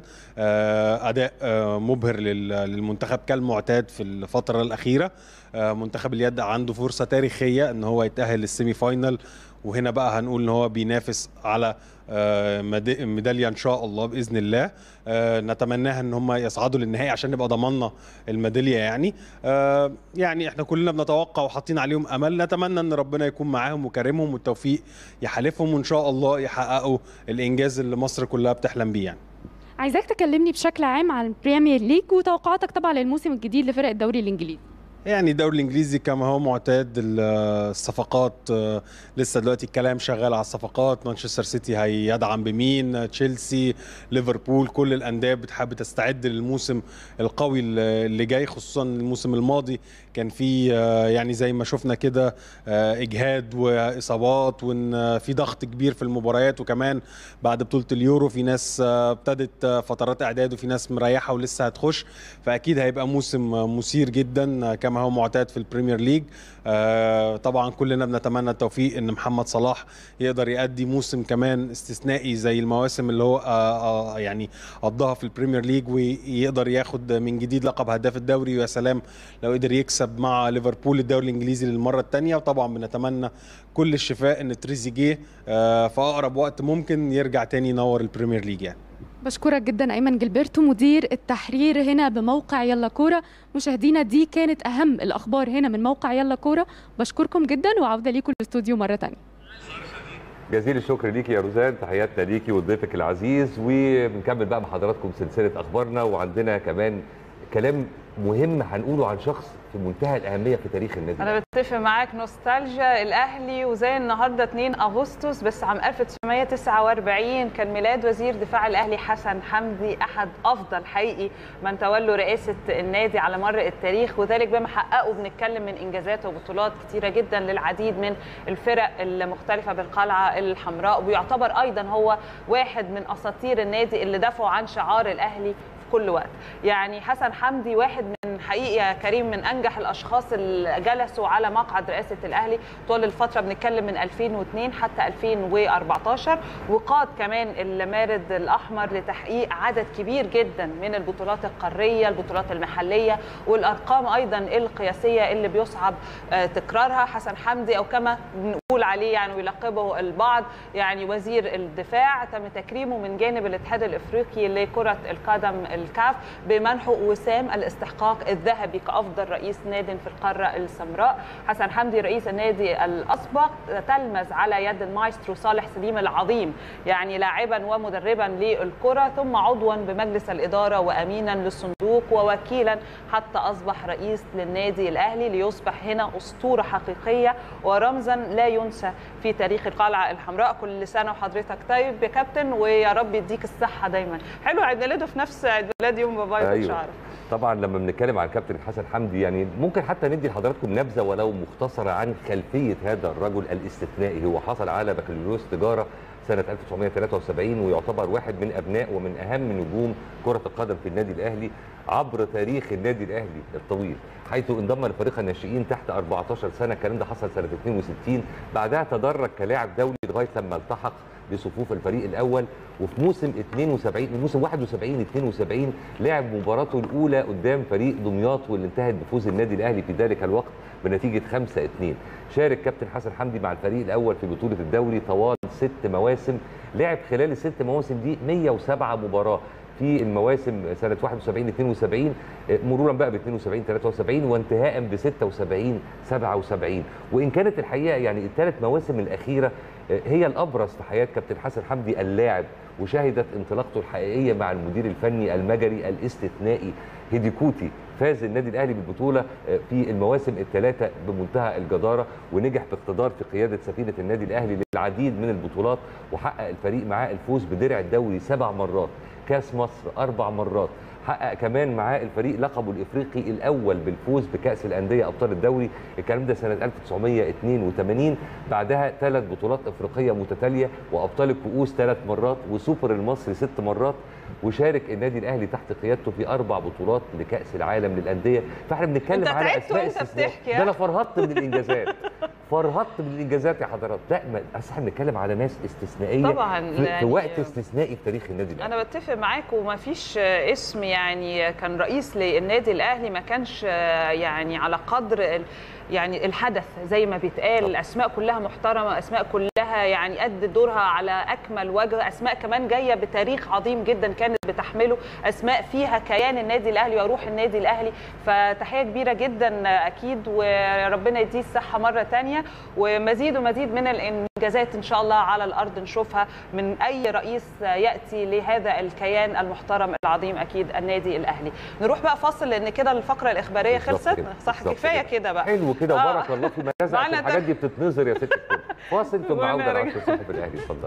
آه، اداء آه، مبهر لل- للمنتخب كالمعتاد في الفتره الاخيره آه، منتخب اليد عنده فرصه تاريخيه ان هو يتاهل للسيمي فاينل وهنا بقى هنقول ان هو بينافس على آه، مد- ميداليه ان شاء الله باذن الله آه، نتمناها ان هم يصعدوا للنهائي عشان نبقى ضمننا الميداليه يعني آه، يعني احنا كلنا بنتوقع وحاطين عليهم امل نتمنى ان ربنا يكون معاهم وكرمهم والتوفيق يحالفهم وان شاء الله يحققوا الانجاز اللي مصر كلها بتحلم بيه يعني عايزاك تكلمني بشكل عام عن البريمير ليج وتوقعاتك طبعا للموسم الجديد لفرق الدوري الانجليزي يعني الدوري الانجليزي كما هو معتاد ال- الصفقات آه، لسه دلوقتي الكلام شغال على الصفقات مانشستر سيتي هيدعم بمين آه، تشيلسي ليفربول كل الانديه بتحب تستعد للموسم القوي اللي اللي جاي خصوصا الموسم الماضي كان في آه، يعني زي ما شفنا كده آه، اجهاد واصابات وان آه، في ضغط كبير في المباريات وكمان بعد بطوله اليورو في ناس آه، ابتدت آه، فترات اعداد وفي ناس مريحه ولسه هتخش فاكيد هيبقى موسم آه، مثير جدا آه، كما هو معتاد في البريمير ليج آه، طبعا كلنا بنتمنى التوفيق ان محمد صلاح يقدر يأدي موسم كمان استثنائي زي المواسم اللي هو آه، آه، يعني قضاها في البريمير ليج ويقدر ياخد من جديد لقب هداف الدوري ويا سلام لو قدر يكسب مع ليفربول الدوري الانجليزي للمره الثانيه وطبعا بنتمنى كل الشفاء ان تريزيجيه آه، في اقرب وقت ممكن يرجع تاني ينور البريمير ليج يعني بشكرك جدا ايمن جilberto مدير التحرير هنا بموقع يلا كوره مشاهدينا دي كانت اهم الاخبار هنا من موقع يلا كوره بشكركم جدا وعوده ليكم الاستوديو مره تانية جزيل الشكر ليكي يا روزان تحياتنا ليكي وضيفك العزيز وبنكمل بقى مع حضراتكم سلسله اخبارنا وعندنا كمان كلام مهم هنقوله عن شخص في منتهى الاهميه في تاريخ النادي انا بتفق معاك نوستالجيا الاهلي وزي النهارده 2 اغسطس بس عام 1949 كان ميلاد وزير دفاع الاهلي حسن حمدي احد افضل حقيقي من تولوا رئاسه النادي على مر التاريخ وذلك بما حققه بنتكلم من انجازات وبطولات كتيره جدا للعديد من الفرق المختلفه بالقلعه الحمراء ويعتبر ايضا هو واحد من اساطير النادي اللي دافعوا عن شعار الاهلي في كل وقت يعني حسن حمدي واحد من حقيقي يا كريم من انجح الاشخاص اللي جلسوا على مقعد رئاسه الاهلي طول الفتره بنتكلم من 2002 حتى 2014 وقاد كمان المارد الاحمر لتحقيق عدد كبير جدا من البطولات القاريه البطولات المحليه والارقام ايضا القياسيه اللي بيصعب آه، تكرارها حسن حمدي او كما بنقول عليه يعني ويلقبه البعض يعني وزير الدفاع تم تكريمه من جانب الاتحاد الافريقي لكره القدم الكاف بمنحه وسام الاستحقاق الذهبي كافضل رئيس ناد في القاره السمراء حسن حمدي رئيس النادي الاسبق تلمذ على يد المايسترو صالح سليم العظيم يعني لاعبا ومدربا للكره ثم عضوا بمجلس الاداره وامينا للصندوق ووكيلا حتى اصبح رئيس للنادي الاهلي ليصبح هنا اسطوره حقيقيه ورمزا لا ينسى في تاريخ القلعه الحمراء كل سنه وحضرتك طيب يا كابتن ويا رب يديك الصحه دايما حلو عيد ميلاده في نفس عيد ميلاد يوم بابايا مش أيوة. عارف طبعا لما بنتكلم عن كابتن حسن حمدي يعني ممكن حتى ندي لحضراتكم نبذه ولو مختصره عن خلفيه هذا الرجل الاستثنائي هو حصل على بكالوريوس تجاره سنة 1973 ويعتبر واحد من أبناء ومن أهم نجوم كرة القدم في النادي الأهلي عبر تاريخ النادي الأهلي الطويل حيث انضم لفريق الناشئين تحت 14 سنة الكلام ده حصل سنة 62 بعدها تدرج كلاعب دولي لغاية لما التحق بصفوف الفريق الاول وفي موسم 72 من موسم 71 72 لعب مباراته الاولى قدام فريق دمياط واللي انتهت بفوز النادي الاهلي في ذلك الوقت بنتيجه 5 2 شارك كابتن حسن حمدي مع الفريق الاول في بطوله الدوري طوال ست مواسم لعب خلال الست مواسم دي 107 مباراه في المواسم سنه 71 72 مرورا بقى ب 72 73 وانتهاء ب 76 77 وان كانت الحقيقه يعني الثلاث مواسم الاخيره هي الابرز في حياه كابتن حسن حمدي اللاعب وشهدت انطلاقته الحقيقيه مع المدير الفني المجري الاستثنائي هيديكوتي فاز النادي الاهلي بالبطوله في المواسم الثلاثه بمنتهى الجداره ونجح باقتدار في قياده سفينه النادي الاهلي للعديد من البطولات وحقق الفريق معاه الفوز بدرع الدوري سبع مرات كاس مصر اربع مرات حقق كمان معاه الفريق لقبه الافريقي الاول بالفوز بكاس الانديه ابطال الدوري الكلام ده سنه 1982 بعدها ثلاث بطولات افريقيه متتاليه وابطال الكؤوس ثلاث مرات وسوبر المصري ست مرات وشارك النادي الاهلي تحت قيادته في اربع بطولات لكاس العالم للانديه فاحنا بنتكلم أنت على تعبت اسماء وأنت استثناء بتحكي، ده انا فرهطت من الانجازات فرهطت من الانجازات يا حضرات لا ما- اصل احنا بنتكلم على ناس استثنائيه طبعاً، في, في يعني- وقت استثنائي في تاريخ النادي الاهلي انا بتفق معاك وما فيش اسم يعني كان رئيس للنادي الاهلي ما كانش يعني على قدر ال- يعني الحدث زي ما بيتقال الاسماء كلها محترمه اسماء كلها يعني ادت دورها على اكمل وجه اسماء كمان جايه بتاريخ عظيم جدا كانت بتحمله اسماء فيها كيان النادي الاهلي وروح النادي الاهلي فتحيه كبيره جدا اكيد وربنا يديه الصحه مره تانية ومزيد ومزيد من الانجازات ان شاء الله على الارض نشوفها من اي رئيس ياتي لهذا الكيان المحترم العظيم اكيد النادي الاهلي نروح بقى فاصل لان كده الفقره الاخباريه بالظبط خلصت كده، صح بالظبط كفايه كده. كده بقى حلو كده آه. وبارك الله في مجازة معنا الحاجات ده. دي بتتنظر يا ست الكل فاصل ثم وأنا عوده على راجع. صحف الاهلي اتفضل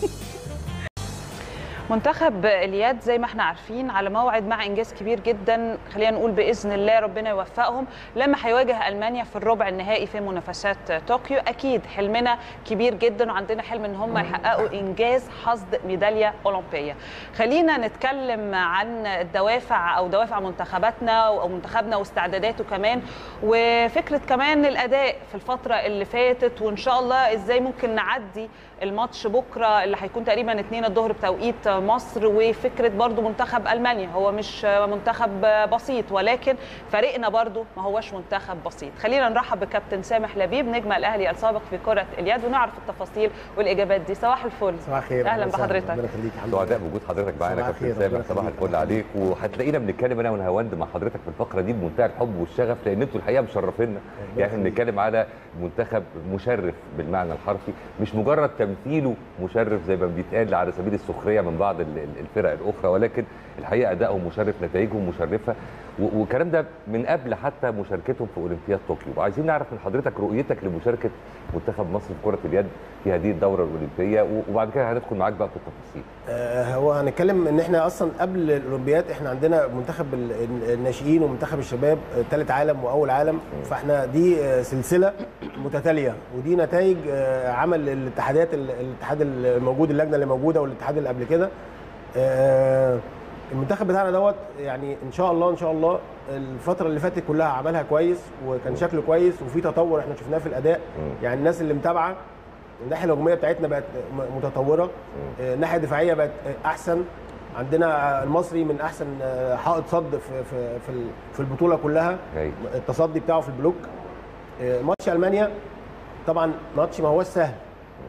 منتخب اليد زي ما احنا عارفين على موعد مع انجاز كبير جدا خلينا نقول باذن الله ربنا يوفقهم لما هيواجه المانيا في الربع النهائي في منافسات طوكيو اكيد حلمنا كبير جدا وعندنا حلم ان هم يحققوا انجاز حصد ميداليه اولمبيه خلينا نتكلم عن الدوافع او دوافع منتخباتنا او منتخبنا واستعداداته كمان وفكره كمان الاداء في الفتره اللي فاتت وان شاء الله ازاي ممكن نعدي الماتش بكره اللي هيكون تقريبا 2 الظهر بتوقيت مصر وفكره برضو منتخب المانيا هو مش منتخب بسيط ولكن فريقنا برضو ما هوش منتخب بسيط خلينا نرحب بكابتن سامح لبيب نجم الاهلي السابق في كره اليد ونعرف التفاصيل والاجابات دي صباح الفل صباح الخير اهلا أهلا وسهلا. بحضرتك ربنا يخليك الحمد لله سعداء بوجود حضرتك معانا صباح كابتن الخير، سامح ربنا صباح يخليك. الفل عليك وهتلاقينا بنتكلم انا ونهاوند مع حضرتك في الفقره دي بمنتهى الحب والشغف لان انتوا الحقيقه مشرفينا يعني احنا يخليك. بنتكلم على منتخب مشرف بالمعنى الحرفي مش مجرد تمثيله مشرف زي ما بيتقال على سبيل السخريه من بعض ال- ال- الفرق الاخرى ولكن الحقيقه ادائهم مشرف نتائجهم مشرفه و- والكلام ده من قبل حتى مشاركتهم في اولمبياد طوكيو وعايزين نعرف من حضرتك رؤيتك لمشاركه منتخب مصر في كره اليد في هذه الدوره الاولمبيه و- وبعد كده هندخل معاك بقى في التفاصيل آه، هو هنتكلم ان احنا اصلا قبل الاولمبياد احنا عندنا منتخب ال- ال- الناشئين ومنتخب الشباب ثالث عالم واول عالم فاحنا دي آه، سلسله متتاليه ودي نتائج آه، عمل الاتحادات ال- الاتحاد الموجود اللجنه اللي موجوده والاتحاد اللي قبل كده آه، المنتخب بتاعنا دوت يعني ان شاء الله ان شاء الله الفتره اللي فاتت كلها عملها كويس وكان شكله كويس وفي تطور احنا شفناه في الاداء يعني الناس اللي متابعه الناحيه الهجوميه بتاعتنا بقت م- متطوره آه، الناحيه الدفاعيه بقت آه، احسن عندنا المصري من احسن آه، حائط صد في في في ال- في البطوله كلها هايل. التصدي بتاعه في البلوك آه، ماتش المانيا طبعا ماتش ما هوش سهل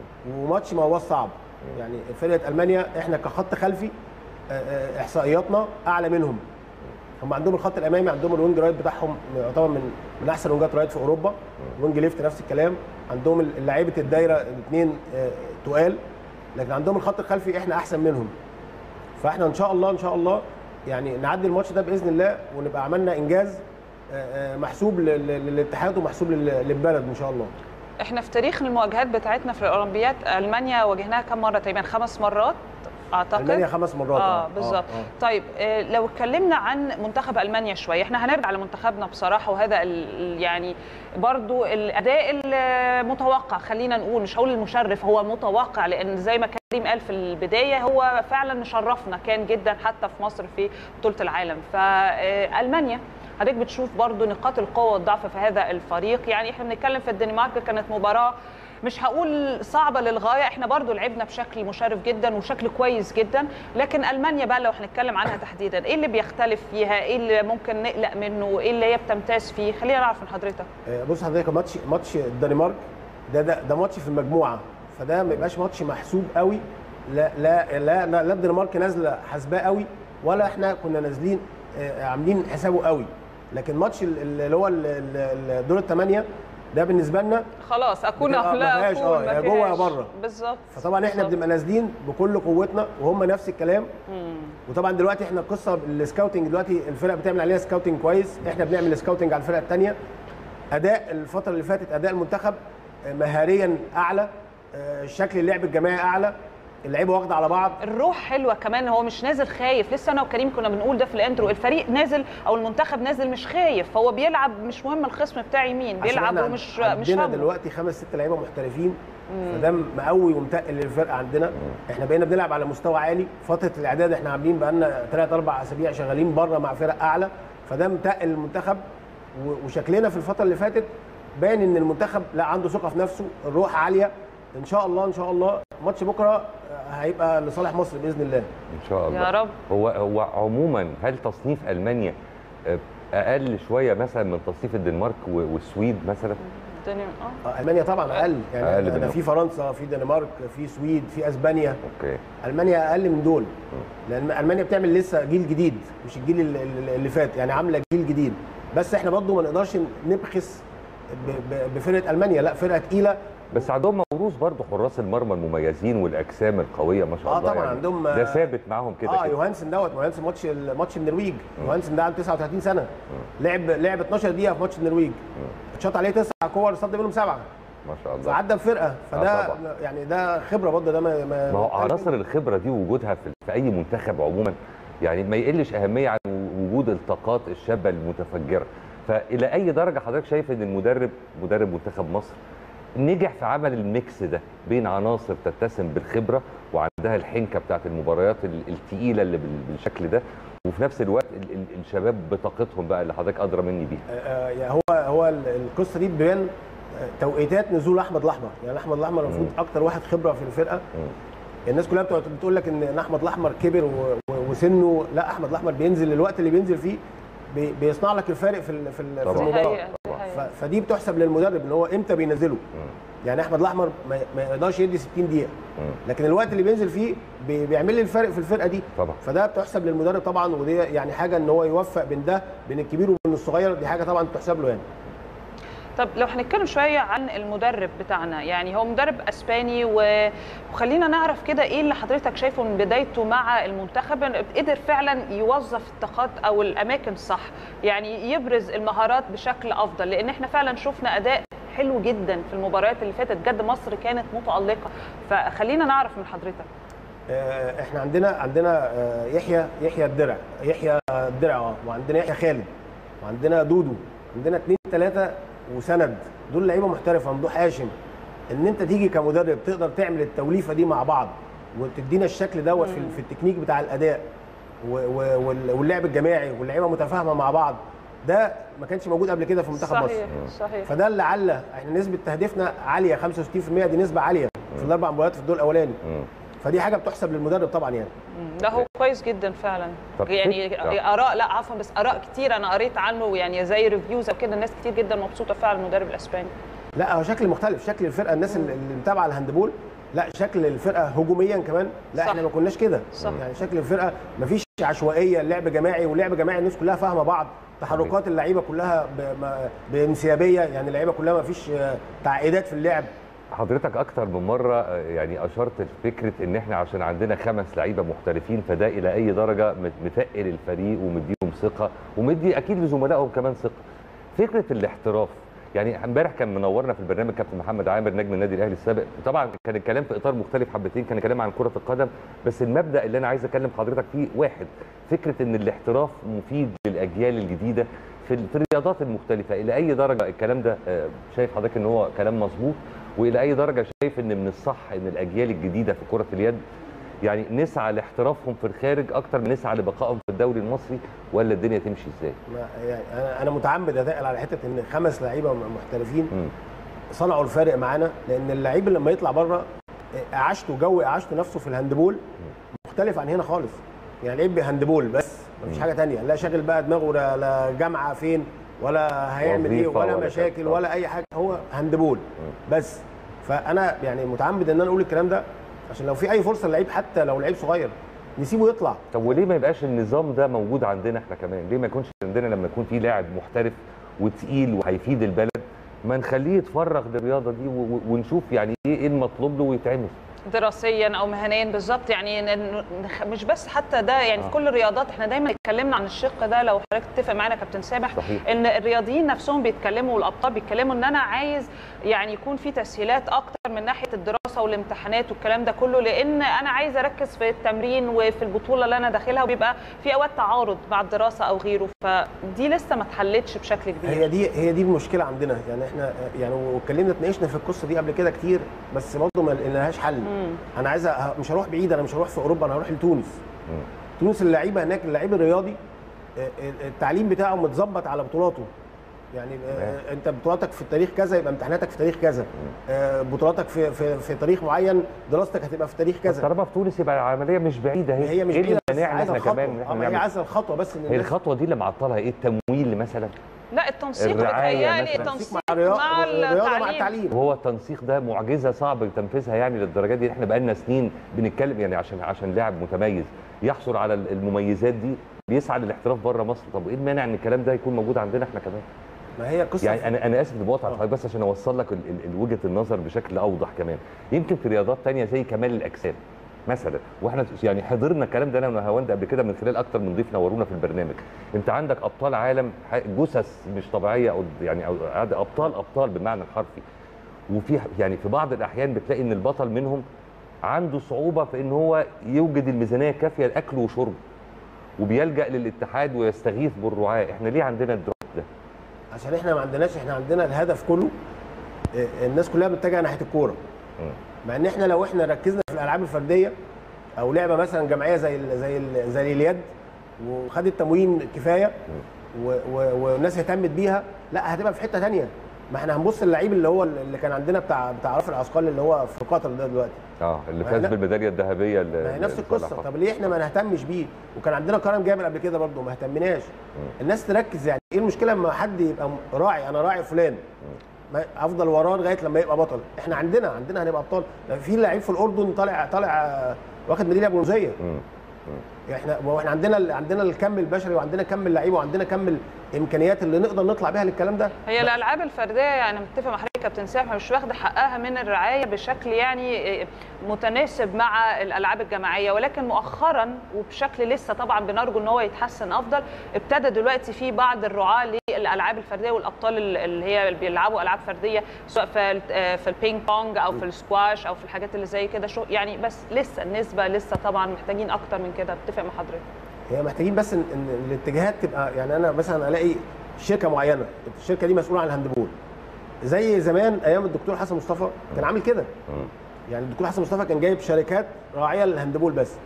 وماتش ما هوش صعب يعني فرقه المانيا احنا كخط خلفي آه، آه، احصائياتنا اعلى منهم هم عندهم الخط الامامي عندهم الوينج رايت بتاعهم يعتبر من من احسن وينجات رايت في اوروبا وينج ليفت نفس الكلام عندهم لعيبه الدايره الاثنين تقال لكن عندهم الخط الخلفي احنا احسن منهم فاحنا ان شاء الله ان شاء الله يعني نعدي الماتش ده باذن الله ونبقى عملنا انجاز آه، آه، محسوب لل- لل- للاتحاد ومحسوب لل- للبلد ان شاء الله احنا في تاريخ المواجهات بتاعتنا في الاولمبياد المانيا واجهناها كم مره تقريبا خمس مرات اعتقد المانيا خمس مرات اه بالظبط آه. طيب آه، لو اتكلمنا عن منتخب المانيا شويه احنا هنرجع لمنتخبنا بصراحه وهذا ال- يعني برضو الاداء المتوقع خلينا نقول مش هقول المشرف هو متوقع لان زي ما كريم قال في البدايه هو فعلا مشرفنا كان جدا حتى في مصر في بطوله العالم فالمانيا حضرتك بتشوف برضو نقاط القوه والضعف في هذا الفريق يعني احنا بنتكلم في الدنمارك كانت مباراه مش هقول صعبه للغايه احنا برضو لعبنا بشكل مشرف جدا وشكل كويس جدا لكن المانيا بقى لو هنتكلم عنها تحديدا ايه اللي بيختلف فيها ايه اللي ممكن نقلق منه ايه اللي هي بتمتاز فيه خلينا نعرف من حضرتك آه، بص حضرتك ماتش ماتش الدنمارك ده ده, ده ماتش في المجموعه فده ما يبقاش ماتش محسوب قوي لا لا لا لا, لا الدنمارك نازله حاسباه قوي ولا احنا كنا نازلين آه، عاملين حسابه قوي لكن ماتش ال- ال- اللي هو ال- ال- ال- دور الثمانيه ده بالنسبه لنا خلاص اكون بتبقى او ما لا فيهاش، اكون آه، ما يا جوه يا فيهاش. بره. بالظبط فطبعا احنا بالظبط. بنبقى نازلين بكل قوتنا وهم نفس الكلام وطبعا دلوقتي احنا القصه السكاوتنج دلوقتي الفرق بتعمل عليها سكاوتنج كويس احنا بنعمل سكاوتنج على الفرق الثانيه اداء الفتره اللي فاتت اداء المنتخب آه، مهاريا اعلى آه، شكل اللعب الجماعي اعلى اللعيبه واخده على بعض الروح حلوه كمان هو مش نازل خايف لسه انا وكريم كنا بنقول ده في الانترو الفريق نازل او المنتخب نازل مش خايف هو بيلعب مش مهم الخصم بتاعي مين عشان بيلعب احنا ومش عندنا مش همه دلوقتي خمس ست لعيبه محترفين فده مقوي ومتقل للفرقه عندنا احنا بقينا بنلعب على مستوى عالي فتره الاعداد احنا عاملين بقالنا ثلاث اربع اسابيع شغالين بره مع فرق اعلى فده متقل المنتخب و- وشكلنا في الفتره اللي فاتت باين ان المنتخب لا عنده ثقه في نفسه الروح عاليه ان شاء الله ان شاء الله ماتش بكره آه، هيبقى لصالح مصر باذن الله ان شاء الله يا رب. هو هو عموما هل تصنيف المانيا آه، اقل شويه مثلا من تصنيف الدنمارك و- والسويد مثلا الدنيا اه آه، المانيا طبعا اقل يعني أقل ده منهم. في فرنسا في دنمارك في سويد في اسبانيا اوكي المانيا اقل من دول لان المانيا بتعمل لسه جيل جديد مش الجيل اللي- اللي اللي فات يعني عامله جيل جديد بس احنا برضو ما نقدرش نبخس ب- ب- بفرقه المانيا لا فرقه تقيله بس عندهم موروث برضه حراس المرمى المميزين والاجسام القويه ما شاء آه الله طبعا يعني عندهم- ده ثابت معاهم كده اه كده. يوهانسن دوت يوهانسن ماتش ماتش النرويج يوهانسن ده عنده 39 سنه لعب لعب 12 دقيقه في ماتش النرويج اتشاط عليه تسع كور صد منهم سبعه ما شاء الله فعدى بفرقه فده طبعاً. يعني ده خبره برضه ده ما ما هو عناصر الخبره دي وجودها في, في اي منتخب عموما يعني ما يقلش اهميه عن وجود الطاقات الشابه المتفجره فالى اي درجه حضرتك شايف ان المدرب مدرب منتخب مصر نجح في عمل الميكس ده بين عناصر تتسم بالخبره وعندها الحنكه بتاعت المباريات ال- التقيله اللي بال- بالشكل ده وفي نفس الوقت ال- ال- الشباب بطاقتهم بقى اللي حضرتك ادرى مني بيها آه، يعني هو هو ال- القصه دي بيبان آه، توقيتات نزول احمد الاحمر يعني احمد الاحمر المفروض اكتر واحد خبره في الفرقه الناس كلها بتقعد بتقول لك ان إن احمد الاحمر كبر و- و- وسنه لا احمد الاحمر بينزل الوقت اللي بينزل فيه بي- بيصنع لك الفارق في ال- في ال- في طبعاً. دي المباراه حقيقة، دي حقيقة. ف- فدي بتحسب للمدرب ان هو امتى بينزله يعني احمد الاحمر ما ما يقدرش يدي 60 دقيقه لكن الوقت اللي بينزل فيه بي- بيعمل لي الفرق في الفرقه دي طبعاً. فده بتحسب للمدرب طبعا ودي يعني حاجه ان هو يوفق بين ده بين الكبير وبين الصغير دي حاجه طبعا تحسب له يعني طب لو هنتكلم شويه عن المدرب بتاعنا يعني هو مدرب اسباني و- وخلينا نعرف كده ايه اللي حضرتك شايفه من بدايته مع المنتخب إن قدر فعلا يوظف الطاقات او الاماكن صح يعني يبرز المهارات بشكل افضل لان احنا فعلا شفنا اداء حلو جدا في المباريات اللي فاتت بجد مصر كانت متالقه فخلينا نعرف من حضرتك آه، احنا عندنا عندنا آه، يحيى يحيى الدرع يحيى الدرع اه وعندنا يحيى خالد وعندنا دودو عندنا اثنين ثلاثه وسند دول لعيبه محترفه ممدوح هاشم ان انت تيجي كمدرب تقدر تعمل التوليفه دي مع بعض وتدينا الشكل دوت في, في التكنيك بتاع الاداء و- و- وال- واللعب الجماعي واللعيبه متفاهمه مع بعض ده ما كانش موجود قبل كده في منتخب مصر صحيح صحيح فده اللي علّى احنا نسبه تهديفنا عاليه 65% دي نسبه عاليه في الاربع مباريات في الدور الاولاني مم. فدي حاجه بتحسب للمدرب طبعا يعني مم. ده هو كويس جدا فعلا طب يعني فك- آه. اراء لا عفوا بس اراء كتير انا قريت عنه يعني زي ريفيوز او كده ناس كتير جدا مبسوطه فعلا المدرب الاسباني لا هو شكل مختلف شكل الفرقه الناس اللي اللي متابعه الهاندبول لا شكل الفرقه هجوميا كمان لا صح. احنا ما كناش كده صح. يعني شكل الفرقه ما فيش عشوائيه اللعب جماعي واللعب جماعي الناس كلها فاهمه بعض تحركات اللعيبه كلها ب- ما- بانسيابيه يعني اللعيبه كلها ما فيش آه، تعقيدات في اللعب حضرتك اكتر من مره آه، يعني اشرت لفكره ان احنا عشان عندنا خمس لعيبه محترفين فده الى اي درجه مت- متقل الفريق ومديهم ثقه ومدي اكيد لزملائهم كمان ثقه فكره الاحتراف يعني امبارح كان منورنا في البرنامج كابتن محمد عامر نجم النادي الاهلي السابق طبعا كان الكلام في اطار مختلف حبتين كان الكلام عن كره القدم بس المبدا اللي انا عايز اكلم حضرتك فيه واحد فكره ان الاحتراف مفيد للاجيال الجديده في ال- في الرياضات المختلفه الى اي درجه الكلام ده آه، شايف حضرتك ان هو كلام مظبوط والى اي درجه شايف ان من الصح ان الاجيال الجديده في كره اليد يعني نسعى لاحترافهم في الخارج اكتر من نسعى لبقائهم في الدوري المصري ولا الدنيا تمشي ازاي؟ ما- يعني انا انا متعمد اتقل على حته ان خمس لعيبه محترفين مم. صنعوا الفارق معانا لان اللعيب لما يطلع بره اعاشته جو اعاشته نفسه في الهاندبول مختلف عن هنا خالص يعني لعيب هاندبول بس مفيش حاجه تانية لا شاغل بقى دماغه لا, لا جامعه فين ولا هيعمل ايه وظيفة ولا, ولا مشاكل كده. ولا اي حاجه هو هاندبول بس فانا يعني متعمد ان انا اقول الكلام ده عشان لو في اي فرصه للعيب حتى لو لعيب صغير نسيبه يطلع طب وليه ما يبقاش النظام ده موجود عندنا احنا كمان؟ ليه ما يكونش عندنا لما يكون في لاعب محترف وتقيل وهيفيد البلد ما نخليه يتفرغ للرياضه دي و- و- ونشوف يعني ايه ايه المطلوب له ويتعمل دراسيا او مهنيا بالظبط يعني ن- نخ- مش بس حتى ده يعني في آه. كل الرياضات احنا دايما اتكلمنا عن الشق ده لو حضرتك تتفق معانا يا كابتن سامح صحيح. ان الرياضيين نفسهم بيتكلموا والابطال بيتكلموا ان انا عايز يعني يكون في تسهيلات اكتر من ناحيه الدراسه والامتحانات والكلام ده كله لان انا عايز اركز في التمرين وفي البطوله اللي انا داخلها وبيبقى في اوقات تعارض مع الدراسه او غيره فدي لسه ما اتحلتش بشكل كبير هي دي هي دي المشكله عندنا يعني احنا يعني واتكلمنا اتناقشنا في القصه دي قبل كده كتير بس برضه ما لقيناهاش حل انا عايز أ- مش هروح بعيد انا مش هروح في اوروبا انا هروح لتونس مم. تونس اللعيبه هناك اللعيب الرياضي آه، التعليم بتاعه متظبط على بطولاته يعني آه، انت بطولاتك في التاريخ كذا يبقى امتحاناتك في تاريخ كذا آه، بطولاتك في في في تاريخ معين دراستك هتبقى في تاريخ بس كذا طالما في تونس يبقى العمليه مش بعيده اهي هي مش ايه اللي بعيدة، بس مانعنا عايزة احنا الخطوة. كمان ان آه، احنا ما هي نعمل عايزه الخطوه بس ان هي الناس الخطوه دي اللي معطلها ايه التمويل مثلا لا التنسيق الرعاية بيتهيألي مثلاً. تنسيق مع الرياضه مع الرياضه مع التعليم التعليم وهو التنسيق ده معجزه صعب تنفيذها يعني للدرجه دي احنا بقالنا سنين بنتكلم يعني عشان عشان لاعب متميز يحصل على المميزات دي بيسعى للاحتراف بره مصر طب ايه المانع ان الكلام ده يكون موجود عندنا احنا كمان ما هي قصه يعني انا انا اسف اني بقطع آه. حضرتك بس عشان اوصل لك ال- ال- ال- وجهه النظر بشكل اوضح كمان يمكن في رياضات تانية زي كمال الاجسام مثلا واحنا يعني حضرنا الكلام ده انا ونهاوند قبل كده من خلال اكتر من ضيف نورونا في البرنامج انت عندك ابطال عالم ح- جثث مش طبيعيه او يعني أو عاد- ابطال ابطال بالمعنى الحرفي وفي يعني في بعض الاحيان بتلاقي ان البطل منهم عنده صعوبه في ان هو يوجد الميزانيه الكافيه لاكله وشربه وبيلجا للاتحاد ويستغيث بالرعاه احنا ليه عندنا الدروب ده عشان احنا ما عندناش احنا عندنا الهدف كله آه، الناس كلها متجهه ناحيه الكوره مم. مع ان احنا لو احنا ركزنا في الالعاب الفرديه او لعبه مثلا جماعيه زي ال زي ال زي اليد وخدت تموين كفايه و- و- والناس اهتمت بيها لا هتبقى في حته ثانيه ما احنا هنبص اللعيب اللي هو اللي كان عندنا بتاع بتاع رفع الاثقال اللي هو في قطر ده دلوقتي اه اللي ما فاز لا- بالميداليه الذهبيه اللي- ما هي نفس اللي القصه طلع طب ليه احنا ما نهتمش بيه وكان عندنا كرم جابر قبل كده برضه ما اهتمناش الناس تركز يعني ايه المشكله لما حد يبقى راعي انا راعي فلان ما افضل وراه لغايه لما يبقى بطل احنا عندنا عندنا هنبقى ابطال في لعيب في الاردن طالع طالع آه، واخد ميداليه برونزيه مم. احنا واحنا عندنا عندنا الكم البشري وعندنا كم اللعيبه وعندنا كم الامكانيات اللي نقدر نطلع بيها للكلام ده هي الالعاب الفرديه يعني متفق مع حضرتك كابتن سامح مش واخده حقها من الرعايه بشكل يعني متناسب مع الالعاب الجماعيه ولكن مؤخرا وبشكل لسه طبعا بنرجو ان هو يتحسن افضل ابتدى دلوقتي في بعض الرعاه للالعاب الفرديه والابطال اللي هي اللي بيلعبوا العاب فرديه سواء في ال- في البينج بونج او في السكواش او في الحاجات اللي زي كده شو يعني بس لسه النسبه لسه طبعا محتاجين اكتر من كده اتفق مع حضرتك هي محتاجين بس ان إن الاتجاهات تبقى يعني انا مثلا الاقي شركه معينه الشركه دي مسؤوله عن الهاندبول زي زمان ايام الدكتور حسن مصطفى كان عامل كده مم. يعني الدكتور حسن مصطفى كان جايب شركات راعيه للهاندبول بس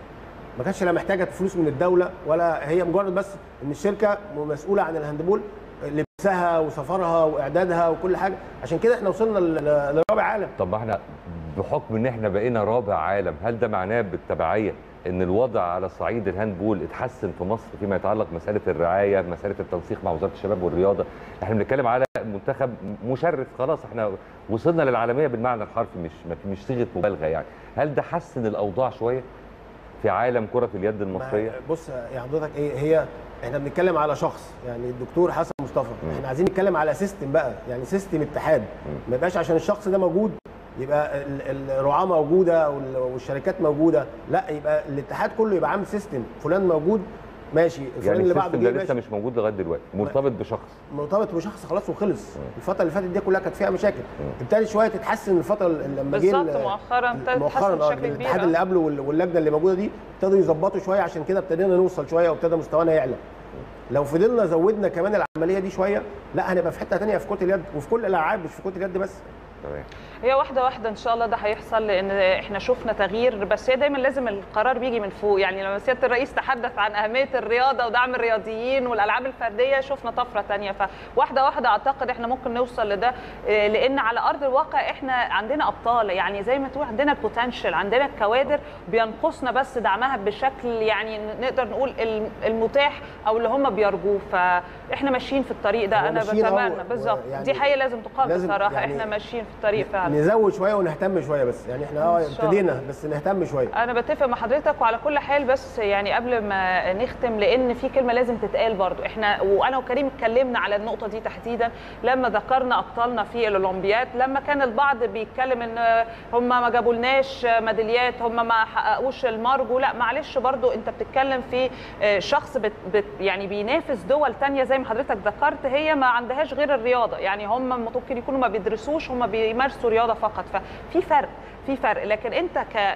ما كانتش لا محتاجه فلوس من الدوله ولا هي مجرد بس ان الشركه مسؤوله عن الهاندبول لبسها وسفرها واعدادها وكل حاجه عشان كده احنا وصلنا ل- لرابع عالم طب ما احنا بحكم ان احنا بقينا رابع عالم هل ده معناه بالتبعيه ان الوضع على صعيد الهاندبول اتحسن في مصر فيما يتعلق مساله الرعايه مساله التنسيق مع وزاره الشباب والرياضه احنا بنتكلم على منتخب مشرف خلاص احنا وصلنا للعالميه بالمعنى الحرفي مش مش صيغه مبالغه يعني هل ده حسن الاوضاع شويه في عالم كره اليد المصريه ما- بص يا حضرتك ايه هي احنا بنتكلم على شخص يعني الدكتور حسن مصطفى مم. احنا عايزين نتكلم على سيستم بقى يعني سيستم اتحاد ما يبقاش عشان الشخص ده موجود يبقى ال- الرعاه موجوده وال- والشركات موجوده لا يبقى الاتحاد كله يبقى عامل سيستم فلان موجود ماشي فلان يعني اللي بعده السيستم ده جه لسه ماشي مش موجود لغايه دلوقتي مرتبط بشخص مرتبط بشخص خلاص وخلص الفتره اللي فاتت دي كلها كانت فيها مشاكل ابتدت شويه تتحسن الفتره اللي لما جه بالظبط ال- مؤخرا ابتدت مؤخرا تتحسن اه بشكل كبير الاتحاد آه. اللي قبله وال- واللجنه اللي موجوده دي ابتدوا يظبطوا شويه عشان كده ابتدينا نوصل شويه وابتدى مستوانا يعلى لو فضلنا زودنا كمان العمليه دي شويه لا هنبقى في حته ثانيه في كره اليد وفي كل الالعاب مش في كره اليد بس تمام هي واحده واحده ان شاء الله ده هيحصل لان احنا شفنا تغيير بس هي دايما لازم القرار بيجي من فوق يعني لما سياده الرئيس تحدث عن اهميه الرياضه ودعم الرياضيين والالعاب الفرديه شفنا طفره تانية فواحده واحده اعتقد احنا ممكن نوصل لده إيه، لان على ارض الواقع احنا عندنا ابطال يعني زي ما تقول عندنا البوتنشال عندنا الكوادر بينقصنا بس دعمها بشكل يعني نقدر نقول الم- المتاح او اللي هم بيرجوه فاحنا ماشيين في الطريق ده هو انا ماشيين أهو، بتمنى بالظبط يعني دي حقيقه لازم تقال لازم بصراحه يعني احنا ماشيين في الطريق فعلا نزود شويه ونهتم شويه بس يعني احنا اه إن شاء ابتدينا بس نهتم شويه انا بتفق مع حضرتك وعلى كل حال بس يعني قبل ما نختم لان في كلمه لازم تتقال برضو احنا وانا وكريم اتكلمنا على النقطه دي تحديدا لما ذكرنا ابطالنا في الاولمبياد لما كان البعض بيتكلم ان هم ما جابولناش ميداليات هم ما حققوش المرجو لا معلش برضو انت بتتكلم في شخص بت بت يعني بينافس دول تانية زي ما حضرتك ذكرت هي ما عندهاش غير الرياضه يعني هم ممكن يكونوا ما بيدرسوش هم بيمارسوا رياضه فقط ففي فرق في فرق لكن انت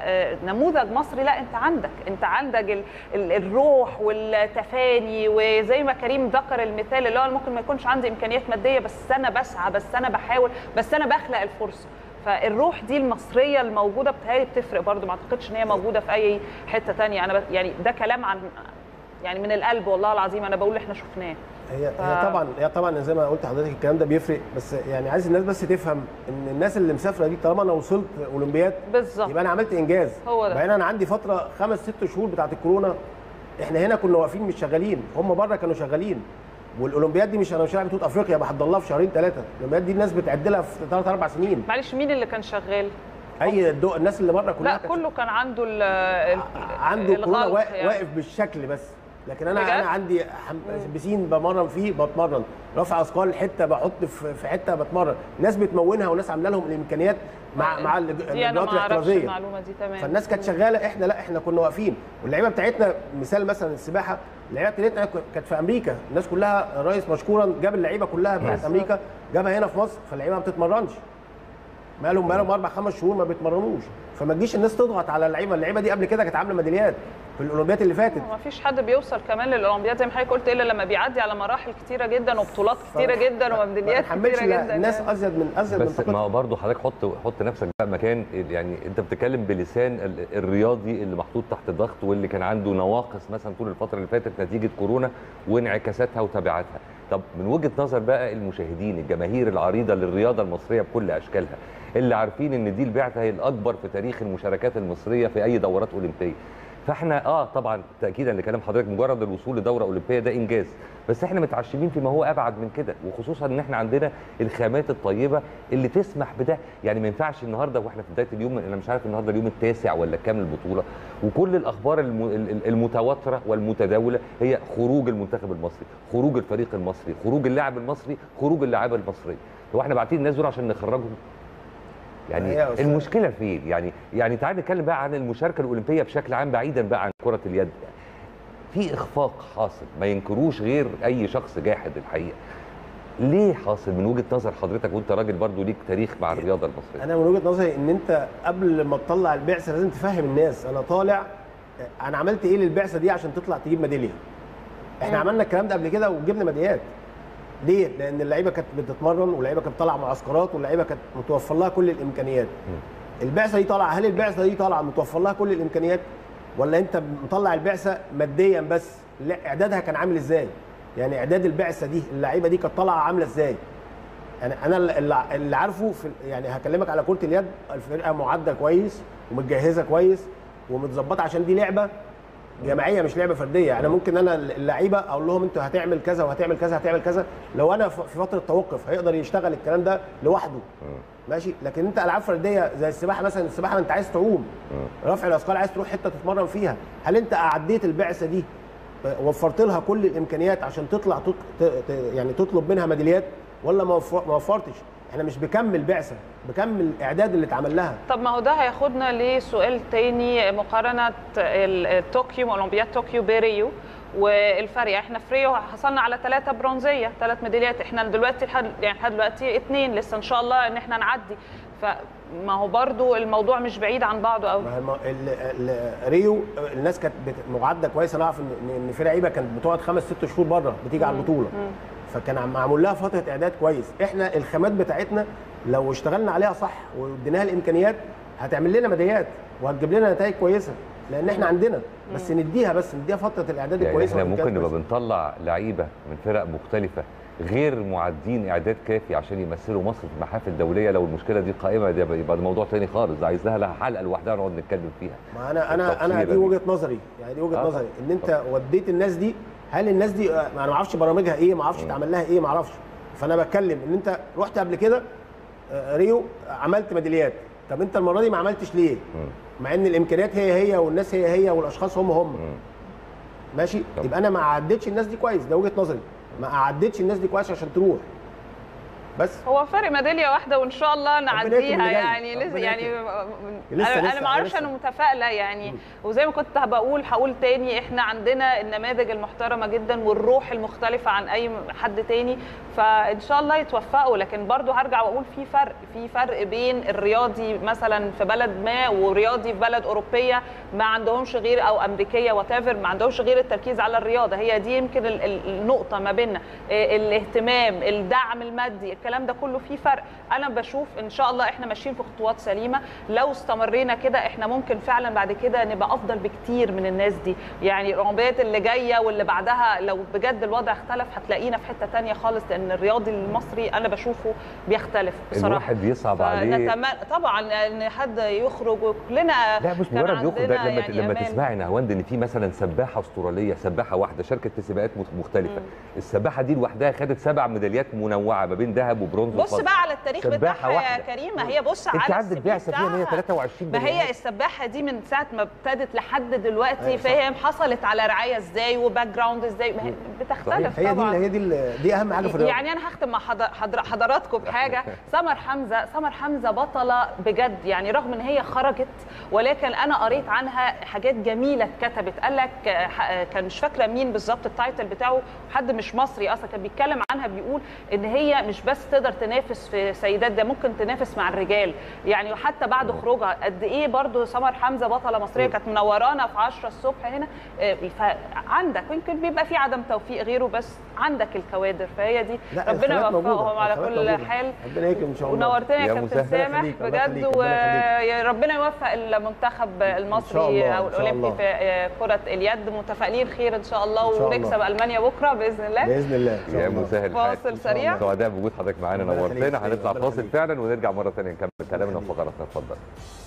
كنموذج مصري لا انت عندك انت عندك ال- ال- الروح والتفاني وزي ما كريم ذكر المثال اللي هو أنا ممكن ما يكونش عندي امكانيات ماديه بس انا بسعى بس انا بحاول بس انا بخلق الفرصه فالروح دي المصريه الموجوده بتهيألي بتفرق برضو ما اعتقدش ان هي موجوده في اي حته تانية انا ب- يعني ده كلام عن يعني من القلب والله العظيم انا بقول اللي احنا شفناه هي ف- هي طبعا هي طبعا زي ما قلت لحضرتك الكلام ده بيفرق بس يعني عايز الناس بس تفهم ان الناس اللي مسافره دي طالما انا وصلت اولمبياد بالظبط يبقى انا عملت انجاز هو ده. بعدين انا عندي فتره خمس ست شهور بتاعت الكورونا احنا هنا كنا واقفين مش شغالين هم بره كانوا شغالين والاولمبياد دي مش انا مش لاعب بطوله افريقيا بحضر لها في شهرين ثلاثه الاولمبياد دي الناس بتعد لها في ثلاث اربع سنين معلش مين اللي كان شغال اي الدو... الناس اللي بره كلها لا كانت كله كان عنده ال ال- عنده كورونا الغلط واقف, يعني. واقف بالشكل بس لكن انا بجد؟ انا عندي حم... بسين بمرن فيه بتمرن رفع اثقال حته بحط في في حته بتمرن ناس بتمونها وناس عامله لهم الامكانيات مع مع الإج- دي انا الاجراءات ما اعرفش الاحترازيه المعلومه دي تمام فالناس كانت شغاله احنا لا احنا كنا واقفين واللعيبه بتاعتنا مثال مثلا السباحه اللعيبه بتاعتنا كانت في امريكا الناس كلها الرئيس مشكورا جاب اللعيبه كلها بتاعت بالظبط. امريكا جابها هنا في مصر فاللعيبه ما بتتمرنش بقالهم بقالهم اربع خمس شهور ما بيتمرنوش فما تجيش الناس تضغط على اللعيبه اللعيبه دي قبل كده كانت عامله ميداليات في الاولمبياد اللي فاتت ما فيش حد بيوصل كمان للاولمبياد زي ما حضرتك قلت الا لما بيعدي على مراحل كتيره جدا وبطولات كتيره جدا ما وميداليات تحملش كتيره جدا الناس يعني. ازيد من ازيد من بس ما طاقتها هو برضه حضرتك حط حط نفسك بقى مكان يعني انت بتتكلم بلسان ال- الرياضي اللي محطوط تحت ضغط واللي كان عنده نواقص مثلا طول الفتره اللي فاتت نتيجه كورونا وانعكاساتها وتبعاتها طب من وجهه نظر بقى المشاهدين الجماهير العريضه للرياضه المصريه بكل اشكالها اللي عارفين ان دي البعثه هي الاكبر في تاريخ المشاركات المصريه في اي دورات اولمبيه فاحنا اه طبعا تاكيدا لكلام حضرتك مجرد الوصول لدوره اولمبيه ده انجاز بس احنا متعشمين فيما هو ابعد من كده وخصوصا ان احنا عندنا الخامات الطيبه اللي تسمح بده يعني ما ينفعش النهارده واحنا في بدايه اليوم انا مش عارف النهارده اليوم التاسع ولا كام البطوله وكل الاخبار الم- ال- ال- المتواتره والمتداوله هي خروج المنتخب المصري خروج الفريق المصري خروج اللاعب المصري خروج اللاعبه المصريه هو احنا باعتين الناس دول عشان نخرجهم يعني هي يا أستاذ- المشكله فين يعني يعني تعال نتكلم بقى عن المشاركه الاولمبيه بشكل عام بعيدا بقى عن كره اليد في اخفاق حاصل ما ينكروش غير اي شخص جاحد الحقيقه ليه حاصل من وجهه نظر حضرتك وانت راجل برضو ليك تاريخ مع الرياضه المصريه انا من وجهه نظري ان انت قبل ما تطلع البعثه لازم تفهم الناس انا طالع انا عملت ايه للبعثه دي عشان تطلع تجيب ميداليه احنا عملنا الكلام ده قبل كده وجبنا ميداليات ليه؟ لان اللعيبه كانت بتتمرن واللعيبه كانت طالعه معسكرات واللعيبه كانت متوفر لها كل الامكانيات. البعثه دي طالعه هل البعثه دي طالعه متوفر لها كل الامكانيات؟ ولا انت مطلع البعثه ماديا بس لا اعدادها كان عامل ازاي يعني اعداد البعثه دي اللعيبه دي كانت طالعه عامله ازاي يعني انا اللي اللي عارفه في يعني هكلمك على كره اليد الفرقه معده كويس ومتجهزه كويس ومتظبطه عشان دي لعبه جماعيه مش لعبه فرديه يعني ممكن انا اللعيبه اقول لهم انتوا هتعمل كذا وهتعمل كذا هتعمل كذا لو انا في فتره توقف هيقدر يشتغل الكلام ده لوحده ماشي لكن انت العاب فرديه زي السباحه مثلا السباحه انت عايز تعوم رفع الاثقال عايز تروح حته تتمرن فيها هل انت اعديت البعثه دي وفرت لها كل الامكانيات عشان تطلع تط... ت... ت... يعني تطلب منها ميداليات ولا ما وف- ما وفرتش احنا مش بكمل بعثه بكمل الاعداد اللي اتعمل لها طب ما هو ده هياخدنا لسؤال تاني مقارنه ال- طوكيو اولمبياد طوكيو بريو والفرق احنا في ريو حصلنا على ثلاثه برونزيه ثلاث ميداليات احنا دلوقتي لحد يعني لحد دلوقتي اثنين لسه ان شاء الله ان احنا نعدي فما هو برضو الموضوع مش بعيد عن بعضه قوي ما هي الم- ال- ال- ريو الناس كانت بت- معده كويس انا اعرف ان ان في لعيبه كانت بتقعد خمس ست شهور بره بتيجي على البطوله فكان عم- معمول لها فتره اعداد كويس احنا الخامات بتاعتنا لو اشتغلنا عليها صح واديناها الامكانيات هتعمل لنا ميداليات وهتجيب لنا نتائج كويسه لان احنا عندنا بس نديها بس نديها فتره الاعداد يعني الكويسه احنا والإمكانيات ممكن نبقى الكويسة. بنطلع لعيبه من فرق مختلفه غير معدين اعداد كافي عشان يمثلوا مصر في محافل دوليه لو المشكله دي قائمه ده يبقى ده موضوع تاني خالص ده عايز لها لها حلقه لوحدها نقعد نتكلم فيها ما انا انا انا التفصيل دي ده. وجهه نظري يعني دي وجهه آه. نظري ان انت وديت الناس دي هل الناس دي آه، انا ما اعرفش برامجها ايه ما اعرفش اتعمل لها ايه ما اعرفش فانا بتكلم ان انت رحت قبل كده آه، ريو عملت ميداليات طب انت المره دي ما عملتش ليه مع ان الامكانيات هي هي والناس هي هي والاشخاص هم هم ماشي طب. يبقى انا ما عدتش الناس دي كويس ده وجهه نظري ما عدتش الناس دي كويس عشان تروح بس هو فرق ميداليه واحده وان شاء الله يكرم نعديها اللي جاي. يعني لسه ربنا يعني لسه- انا لسه- انا ما اعرفش لسه. انا متفائله يعني وزي ما كنت بقول هقول تاني احنا عندنا النماذج المحترمه جدا والروح المختلفه عن اي حد تاني فان شاء الله يتوفقوا لكن برضو هرجع واقول في فرق في فرق بين الرياضي مثلا في بلد ما ورياضي في بلد اوروبيه ما عندهمش غير او امريكيه وات ما عندهمش غير التركيز على الرياضه هي دي يمكن ال- ال- النقطه ما بيننا إيه، الاهتمام الدعم المادي الكلام ده كله فيه فرق انا بشوف ان شاء الله احنا ماشيين في خطوات سليمه لو استمرينا كده احنا ممكن فعلا بعد كده نبقى افضل بكتير من الناس دي يعني الاولمبياد اللي جايه واللي بعدها لو بجد الوضع اختلف هتلاقينا في حته تانية خالص لان الرياضي المصري انا بشوفه بيختلف بصراحه الواحد يصعب عليه فنتمنى طبعا ان حد يخرج وكلنا لا مش كان مجرد يخرج ده عندنا لما يعني لما أمان. تسمعي نهواند ان في مثلا سباحه استراليه سباحه واحده شاركت في سباقات مت- مختلفه السباحه دي لوحدها خدت سبع ميداليات منوعه ما بين ذهب وبرونز بص وفضة. بقى على التاريخ سباحة بتاعها يا واحدة. كريم ما هي بص انت على عندك السي في بعثه فيها ان هي بتاعها. 23 ما هي ميدالية. السباحه دي من ساعه ما ابتدت لحد دلوقتي أيوة صح. فاهم حصلت على رعايه ازاي وباك جراوند ازاي ما هي بتختلف هي دي طبعا هي دي ال- دي اهم حاجه في الرياضه يعني انا هختم مع حضر حضر حضراتكم بحاجه سمر حمزه سمر حمزه بطله بجد يعني رغم ان هي خرجت ولكن انا قريت عنها حاجات جميله اتكتبت قال لك آه، ح- كان مش فاكره مين بالظبط التايتل بتاعه حد مش مصري اصلا كان بيتكلم عنها بيقول ان هي مش بس تقدر تنافس في سيدات ده ممكن تنافس مع الرجال يعني حتى بعد خروجها قد ايه برضو سمر حمزه بطله مصريه كانت منورانا في 10 الصبح هنا آه، فعندك يمكن بيبقى في عدم توفيق غيره بس عندك الكوادر فهي دي لا، ربنا الخامات موجودة، يوفقهم على الخامات كل موجودة. حال ربنا يكرم ان شاء الله ونورتنا يا يا كابتن مسهل. سامح يخليك، الله بجد يخليك، ربنا يخليك. وربنا يوفق المنتخب المصري الله، او إن شاء الاولمبي الله. في آه، كره اليد متفائلين خير ان شاء الله إن شاء الله. ونكسب المانيا بكره باذن الله باذن الله إن شاء يا الله. مسهل الحال فاصل سريع سعداء بوجود حضرتك معانا ربنا نورتنا يخليك. هنطلع ربنا فاصل يخليك. فعلا ونرجع مره ثانيه نكمل كلامنا وفقراتنا اتفضل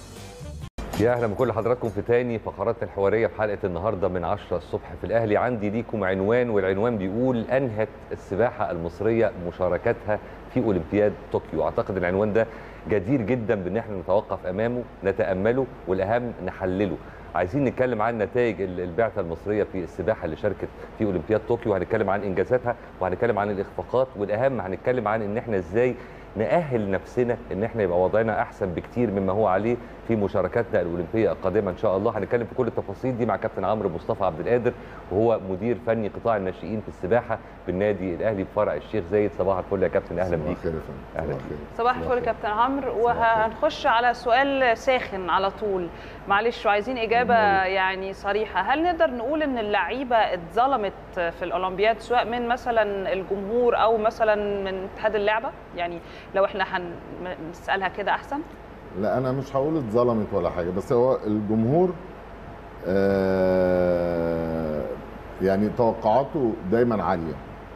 يا اهلا بكل حضراتكم في تاني فقراتنا الحواريه في حلقه النهارده من 10 الصبح في الاهلي عندي ليكم عنوان والعنوان بيقول انهت السباحه المصريه مشاركتها في اولمبياد طوكيو اعتقد العنوان ده جدير جدا بان احنا نتوقف امامه نتامله والاهم نحلله عايزين نتكلم عن نتائج ال- البعثه المصريه في السباحه اللي شاركت في اولمبياد طوكيو هنتكلم عن انجازاتها وهنتكلم عن الاخفاقات والاهم هنتكلم عن ان احنا ازاي نأهل نفسنا ان احنا يبقى وضعنا احسن بكتير مما هو عليه في مشاركاتنا الاولمبيه القادمه ان شاء الله هنتكلم في كل التفاصيل دي مع كابتن عمرو مصطفى عبد القادر وهو مدير فني قطاع الناشئين في السباحه بالنادي الاهلي بفرع الشيخ زايد صباح الفل يا كابتن اهلا صباح بيك بيك الخير يا فندم أهلا صباح الخير صباح الفل كابتن عمرو وهنخش على سؤال ساخن على طول معلش وعايزين اجابه يعني صريحه هل نقدر نقول ان اللعيبه اتظلمت في الاولمبياد سواء من مثلا الجمهور او مثلا من اتحاد اللعبه يعني لو احنا هنسالها كده احسن لا انا مش هقول اتظلمت ولا حاجه بس هو الجمهور آه، يعني توقعاته دايما عاليه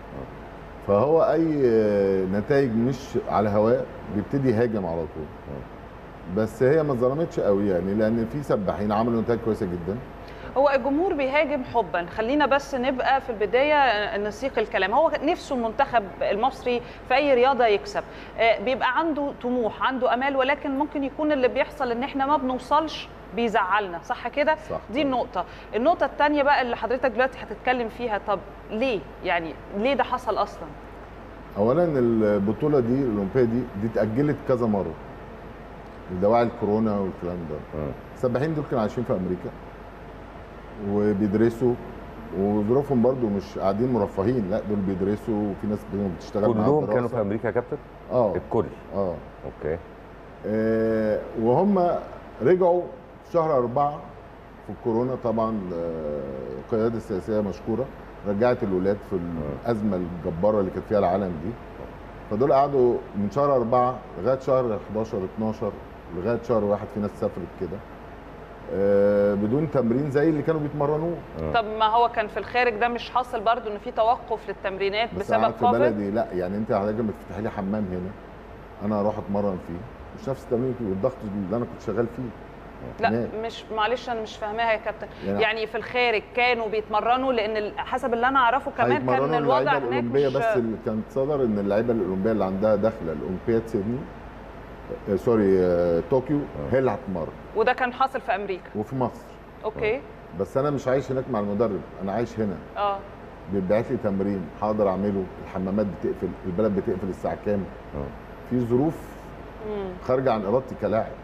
فهو اي نتائج مش على هواء بيبتدي يهاجم على طول بس هي ما ظلمتش قوي يعني لان في سباحين عملوا نتائج كويسه جدا هو الجمهور بيهاجم حبا خلينا بس نبقى في البدايه نسيق الكلام هو نفسه المنتخب المصري في اي رياضه يكسب آه، بيبقى عنده طموح عنده امال ولكن ممكن يكون اللي بيحصل ان احنا ما بنوصلش بيزعلنا صح كده صح. دي النقطه النقطه الثانيه بقى اللي حضرتك دلوقتي هتتكلم فيها طب ليه يعني ليه ده حصل اصلا اولا البطوله دي الاولمبيه دي دي اتاجلت كذا مره لدواعي الكورونا والكلام ده السباحين دول كانوا عايشين في امريكا وبيدرسوا وظروفهم برضو مش قاعدين مرفهين لا دول بيدرسوا وفي ناس منهم بتشتغل معاهم كلهم كانوا دراسة. في امريكا يا كابتن اه الكل اه اوكي آه، وهم رجعوا في شهر أربعة في الكورونا طبعا آه، القيادة السياسية مشكورة رجعت الولاد في الأزمة الجبارة اللي كانت فيها العالم دي فدول قعدوا من شهر أربعة لغاية شهر 11 12 لغاية شهر واحد في ناس سافرت كده آه، بدون تمرين زي اللي كانوا بيتمرنوه طب ما هو كان في الخارج ده مش حاصل برضو ان في توقف للتمرينات بس بسبب قاعد في كوفيد بلدي لا يعني انت حضرتك لما تفتحي لي حمام هنا انا اروح اتمرن فيه مش نفس التمرين والضغط اللي انا كنت شغال فيه لا هناك. مش معلش انا مش فاهماها يا كابتن يعني- يعني في الخارج كانوا بيتمرنوا لان ال- حسب اللي انا اعرفه كمان هيتمرنوا كان الوضع اللعيبه هناك الاولمبيه مش بس اللي كانت صدر ان اللعيبه الاولمبيه اللي عندها داخله الاولمبياد سيدني آه، سوري آه، طوكيو هي اللي هتتمرن وده كان حاصل في امريكا وفي مصر اوكي بس انا مش عايش هناك مع المدرب انا عايش هنا اه بيبعت لي تمرين هقدر اعمله الحمامات بتقفل البلد بتقفل الساعه كام في ظروف خارجه عن ارادتي كلاعب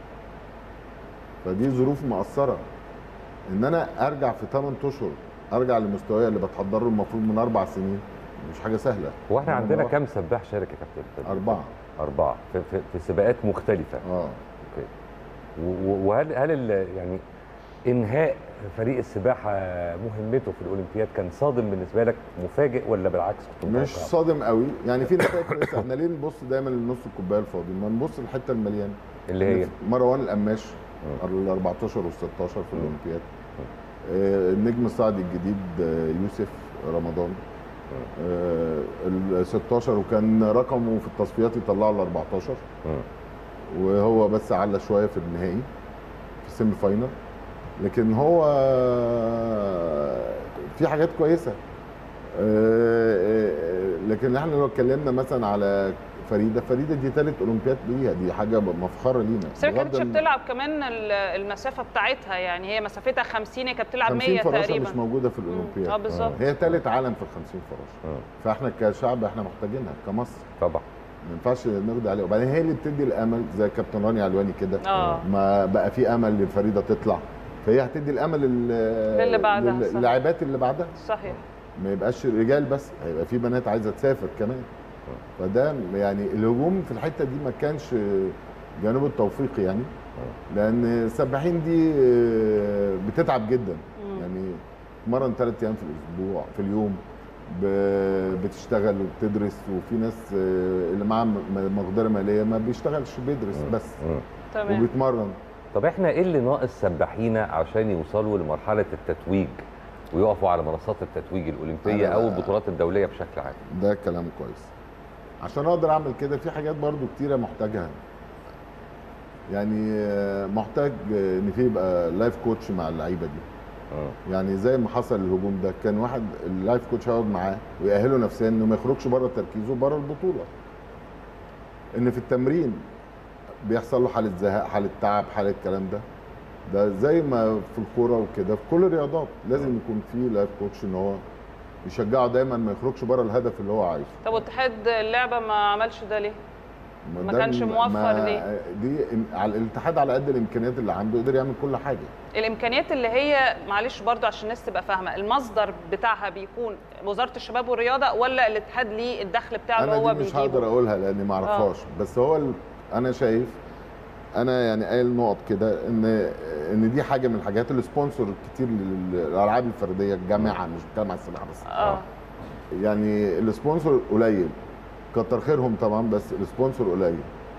فدي ظروف مأثره ان انا ارجع في 8 اشهر ارجع لمستواي اللي بتحضر له المفروض من اربع سنين مش حاجه سهله هو احنا أنا عندنا بروح- كام سباح شارك يا كابتن؟ اربعه أربعة في, في, في سباقات مختلفة اه اوكي و- و- وهل هل ال- يعني انهاء فريق السباحة مهمته في الأولمبياد كان صادم بالنسبة لك مفاجئ ولا بالعكس كنت مش متوقع؟ صادم قوي يعني في نتائج كويسه احنا ليه نبص دايما لنص الكوبايه الفاضي ما نبص للحته المليانه اللي هي مروان القماش ال 14 وال 16 في الاولمبياد آه، النجم الصاعدي الجديد آه، يوسف رمضان آه، ال 16 وكان رقمه في التصفيات يطلعه ال 14 وهو بس على شويه في النهائي في السيمي فاينل لكن هو في حاجات كويسه آه، آه، لكن احنا لو اتكلمنا مثلا على فريده فريده دي ثالث اولمبياد ليها دي حاجه مفخره لينا بس هي ما بغض كانتش ال- بتلعب كمان ال- المسافه بتاعتها يعني هي مسافتها 50 هي كانت بتلعب 50 100 فراشه تقريبا مش موجوده في الاولمبياد اه بالظبط هي ثالث عالم في ال 50 فراشه آه. فاحنا كشعب احنا محتاجينها كمصر طبعا ما ينفعش نقضي عليها وبعدين هي اللي بتدي الامل زي كابتن راني علواني كده اه ما بقى في امل لفريده تطلع فهي هتدي الامل لل- للي بعدها، لل- صح. للاعبات اللي بعدها صحيح ما يبقاش رجال بس هيبقى في بنات عايزه تسافر كمان فده يعني الهجوم في الحته دي ما كانش جانب التوفيقي يعني لان السباحين دي بتتعب جدا يعني تمرن ثلاث ايام في الاسبوع في اليوم ب- بتشتغل وبتدرس وفي ناس اللي معاها م- مقدره ماليه ما بيشتغلش بيدرس بس مم. تمام وبيتمرن طب احنا ايه اللي ناقص سباحينا عشان يوصلوا لمرحلة التتويج ويقفوا على منصات التتويج الأولمبية أنا- أو البطولات الدولية بشكل عام؟ ده كلام كويس عشان اقدر اعمل كده في حاجات برضو كتيره محتاجها يعني آه، محتاج آه، ان في يبقى لايف كوتش مع اللعيبه دي اه يعني زي ما حصل الهجوم ده كان واحد اللايف كوتش هيقعد معاه ويأهله نفسيا انه ما يخرجش بره تركيزه بره البطوله ان في التمرين بيحصل له حاله زهق حاله تعب حاله الكلام ده ده زي ما في الكوره وكده في كل الرياضات لازم يكون في لايف كوتش ان هو يشجعه دايما ما يخرجش بره الهدف اللي هو عايزه طب واتحاد اللعبه ما عملش ده ليه؟ ما ده كانش م- موفر ما- ليه؟ دي إم- على الاتحاد على قد الامكانيات اللي عنده قدر يعمل كل حاجه الامكانيات اللي هي معلش برضو عشان الناس تبقى فاهمه المصدر بتاعها بيكون وزاره الشباب والرياضه ولا الاتحاد ليه الدخل بتاعه اللي هو انا دي مش هقدر بيجيبه؟ اقولها لاني ما اعرفهاش بس هو ال... انا شايف انا يعني قايل نقط كده ان ان دي حاجه من الحاجات السبونسر كتير للالعاب الفرديه الجامعه مش بتكلم على السباحه بس اه يعني السبونسر قليل كتر خيرهم طبعا بس السبونسر قليل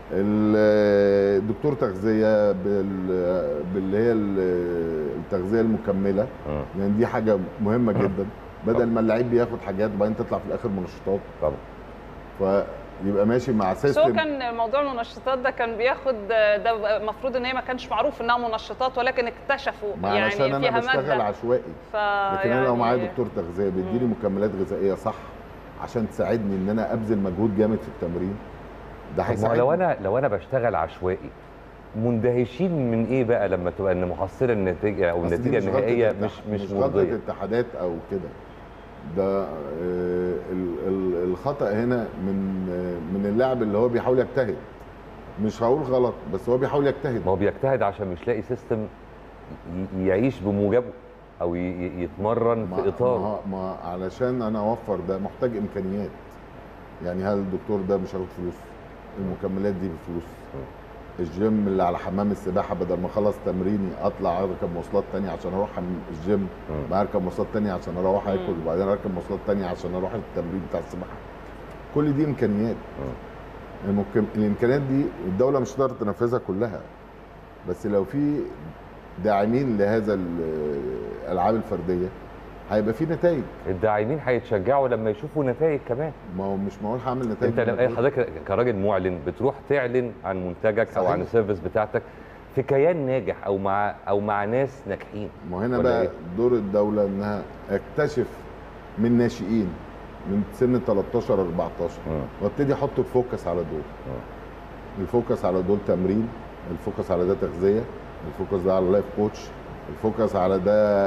ال- الدكتور تغذيه بال- باللي هي ال- التغذيه المكمله مم. يعني دي حاجه مهمه جدا بدل ما اللعيب بياخد حاجات وبعدين تطلع في الاخر منشطات طبعا فيبقى ماشي مع بس هو سيستم كان موضوع المنشطات ده كان بياخد ده المفروض ان هي ما كانش معروف انها منشطات ولكن اكتشفوا ما يعني علشان انا فيها بشتغل ماده عشوائي ف لكن انا لو معايا يعني- دكتور تغذيه بيديني مكملات غذائيه صح عشان تساعدني ان انا ابذل مجهود جامد في التمرين ده طب ما هيساعدني لو انا لو انا بشتغل عشوائي مندهشين من ايه بقى لما تبقى ان محصله النتيجه او أصل دي النتيجه مش غلطة النهائيه اتح- مش مش مش غلطه مرضيه اتحادات او كده ده آه، ال- ال- الخطا هنا من آه، من اللاعب اللي هو بيحاول يجتهد مش هقول غلط بس هو بيحاول يجتهد ما هو بيجتهد عشان مش لاقي سيستم ي- يعيش بموجبه او ي- ي- يتمرن ما- في اطاره ما, ما علشان انا اوفر ده محتاج امكانيات يعني هل الدكتور ده مش هياخد فلوس المكملات دي بفلوس الجيم اللي على حمام السباحه بدل ما اخلص تمريني اطلع اركب مواصلات تانية عشان اروح حم- الجيم مم. ما اركب مواصلات تانية عشان اروح اكل وبعدين اركب مواصلات تانية عشان اروح التمرين بتاع السباحه كل دي امكانيات الممكن الامكانيات دي الدوله مش هتقدر تنفذها كلها بس لو في داعمين لهذا ال- الالعاب الفرديه هيبقى في نتائج الداعمين هيتشجعوا لما يشوفوا نتائج كمان ما هو مش معقول هعمل نتائج انت لو بمجهود. حضرتك كراجل معلن بتروح تعلن عن منتجك او صحيح. عن السيرفيس بتاعتك في كيان ناجح او مع او مع ناس ناجحين ما هو هنا ولا بقى إيه؟ دور الدوله انها اكتشف من ناشئين من سن 13 14 مم. وابتدي احط الفوكس على دول الفوكس على دول تمرين الفوكس على ده تغذيه الفوكس ده على لايف كوتش الفوكس على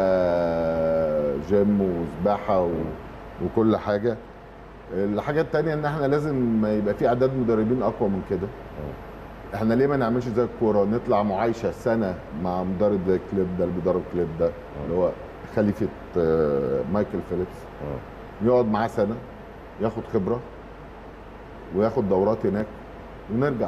ده جيم وسباحه و... وكل حاجه الحاجه التانية ان احنا لازم يبقى في اعداد مدربين اقوى من كده احنا ليه ما نعملش زي الكوره نطلع معايشه سنه مع مدرب زي كليب ده اللي بيدرب كليب ده اللي هو خليفه آه، مايكل فيليبس يقعد معاه سنه ياخد خبره وياخد دورات هناك ونرجع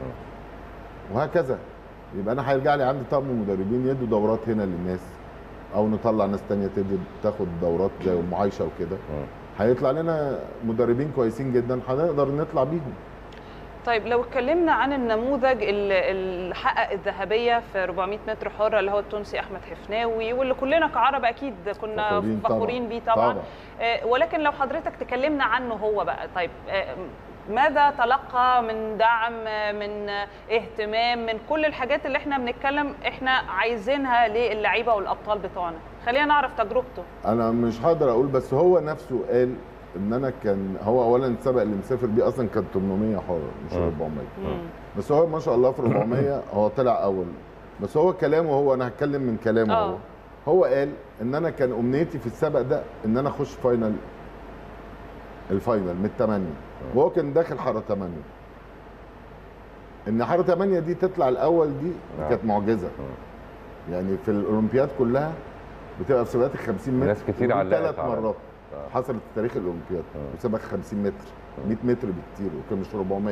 وهكذا يبقى انا هيرجع لي عندي طقم مدربين يدوا دورات هنا للناس او نطلع ناس تانية تدي تاخد دورات زي معايشه وكده هيطلع لنا مدربين كويسين جدا هنقدر نطلع بيهم طيب لو اتكلمنا عن النموذج اللي اللي حقق الذهبيه في 400 متر حره اللي هو التونسي احمد حفناوي واللي كلنا كعرب اكيد كنا فخورين طبعاً. فخورين بيه طبعا, طبعاً. آه، ولكن لو حضرتك تكلمنا عنه هو بقى طيب آه، ماذا تلقى من دعم آه، من آه، اهتمام من كل الحاجات اللي احنا بنتكلم احنا عايزينها للعيبه والابطال بتوعنا خلينا نعرف تجربته انا مش هقدر اقول بس هو نفسه قال ان انا كان هو اولا السبق اللي مسافر بيه اصلا كان 800 حر مش مم. 400 مم. بس هو ما شاء الله في 400 هو طلع اول بس هو كلامه هو انا هتكلم من كلامه آه. هو هو قال ان انا كان امنيتي في السبق ده ان انا اخش فاينل الفاينل من الثمانيه وهو كان داخل حاره 8 ان حاره 8 دي تطلع الاول دي آه. كانت معجزه يعني في الاولمبياد كلها بتبقى في سباقات ال 50 متر ناس كتير علقت ثلاث على- مرات آه. حصلت في تاريخ الاولمبياد وسباق 50 متر 100 متر بكتير وكان مش 400